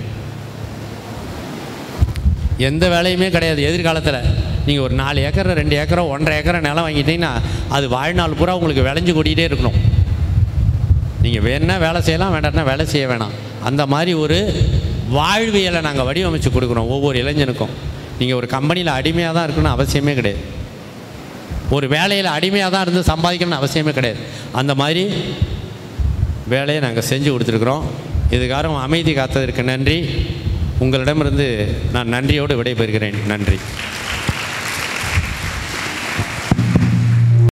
எந்த வேலையுமே கிடையாது எதிர்காலத்தில் நீங்கள் ஒரு நாலு ஏக்கர் ரெண்டு ஏக்கரோ ஒன்றரை ஏக்கரை நிலம் வாங்கிட்டீங்கன்னா அது வாழ்நாள் பூரா உங்களுக்கு விளைஞ்சு கொட்டிகிட்டே இருக்கணும் நீங்கள் வேணா வேலை செய்யலாம் வேண்டாம்னா வேலை செய்ய வேணாம் அந்த மாதிரி ஒரு வாழ்வியலை நாங்கள் வடிவமைச்சு கொடுக்குறோம் ஒவ்வொரு இளைஞனுக்கும் நீங்கள் ஒரு கம்பெனியில் அடிமையாக தான் இருக்கணும்னு அவசியமே கிடையாது ஒரு வேலையில் அடிமையாக தான் இருந்து சம்பாதிக்கணும்னு அவசியமே கிடையாது அந்த மாதிரி வேலையை நாங்கள் செஞ்சு கொடுத்துருக்குறோம் இதுக்காரம் அமைதி காத்ததற்கு நன்றி உங்களிடமிருந்து நான் நன்றியோடு விடைபெறுகிறேன் நன்றி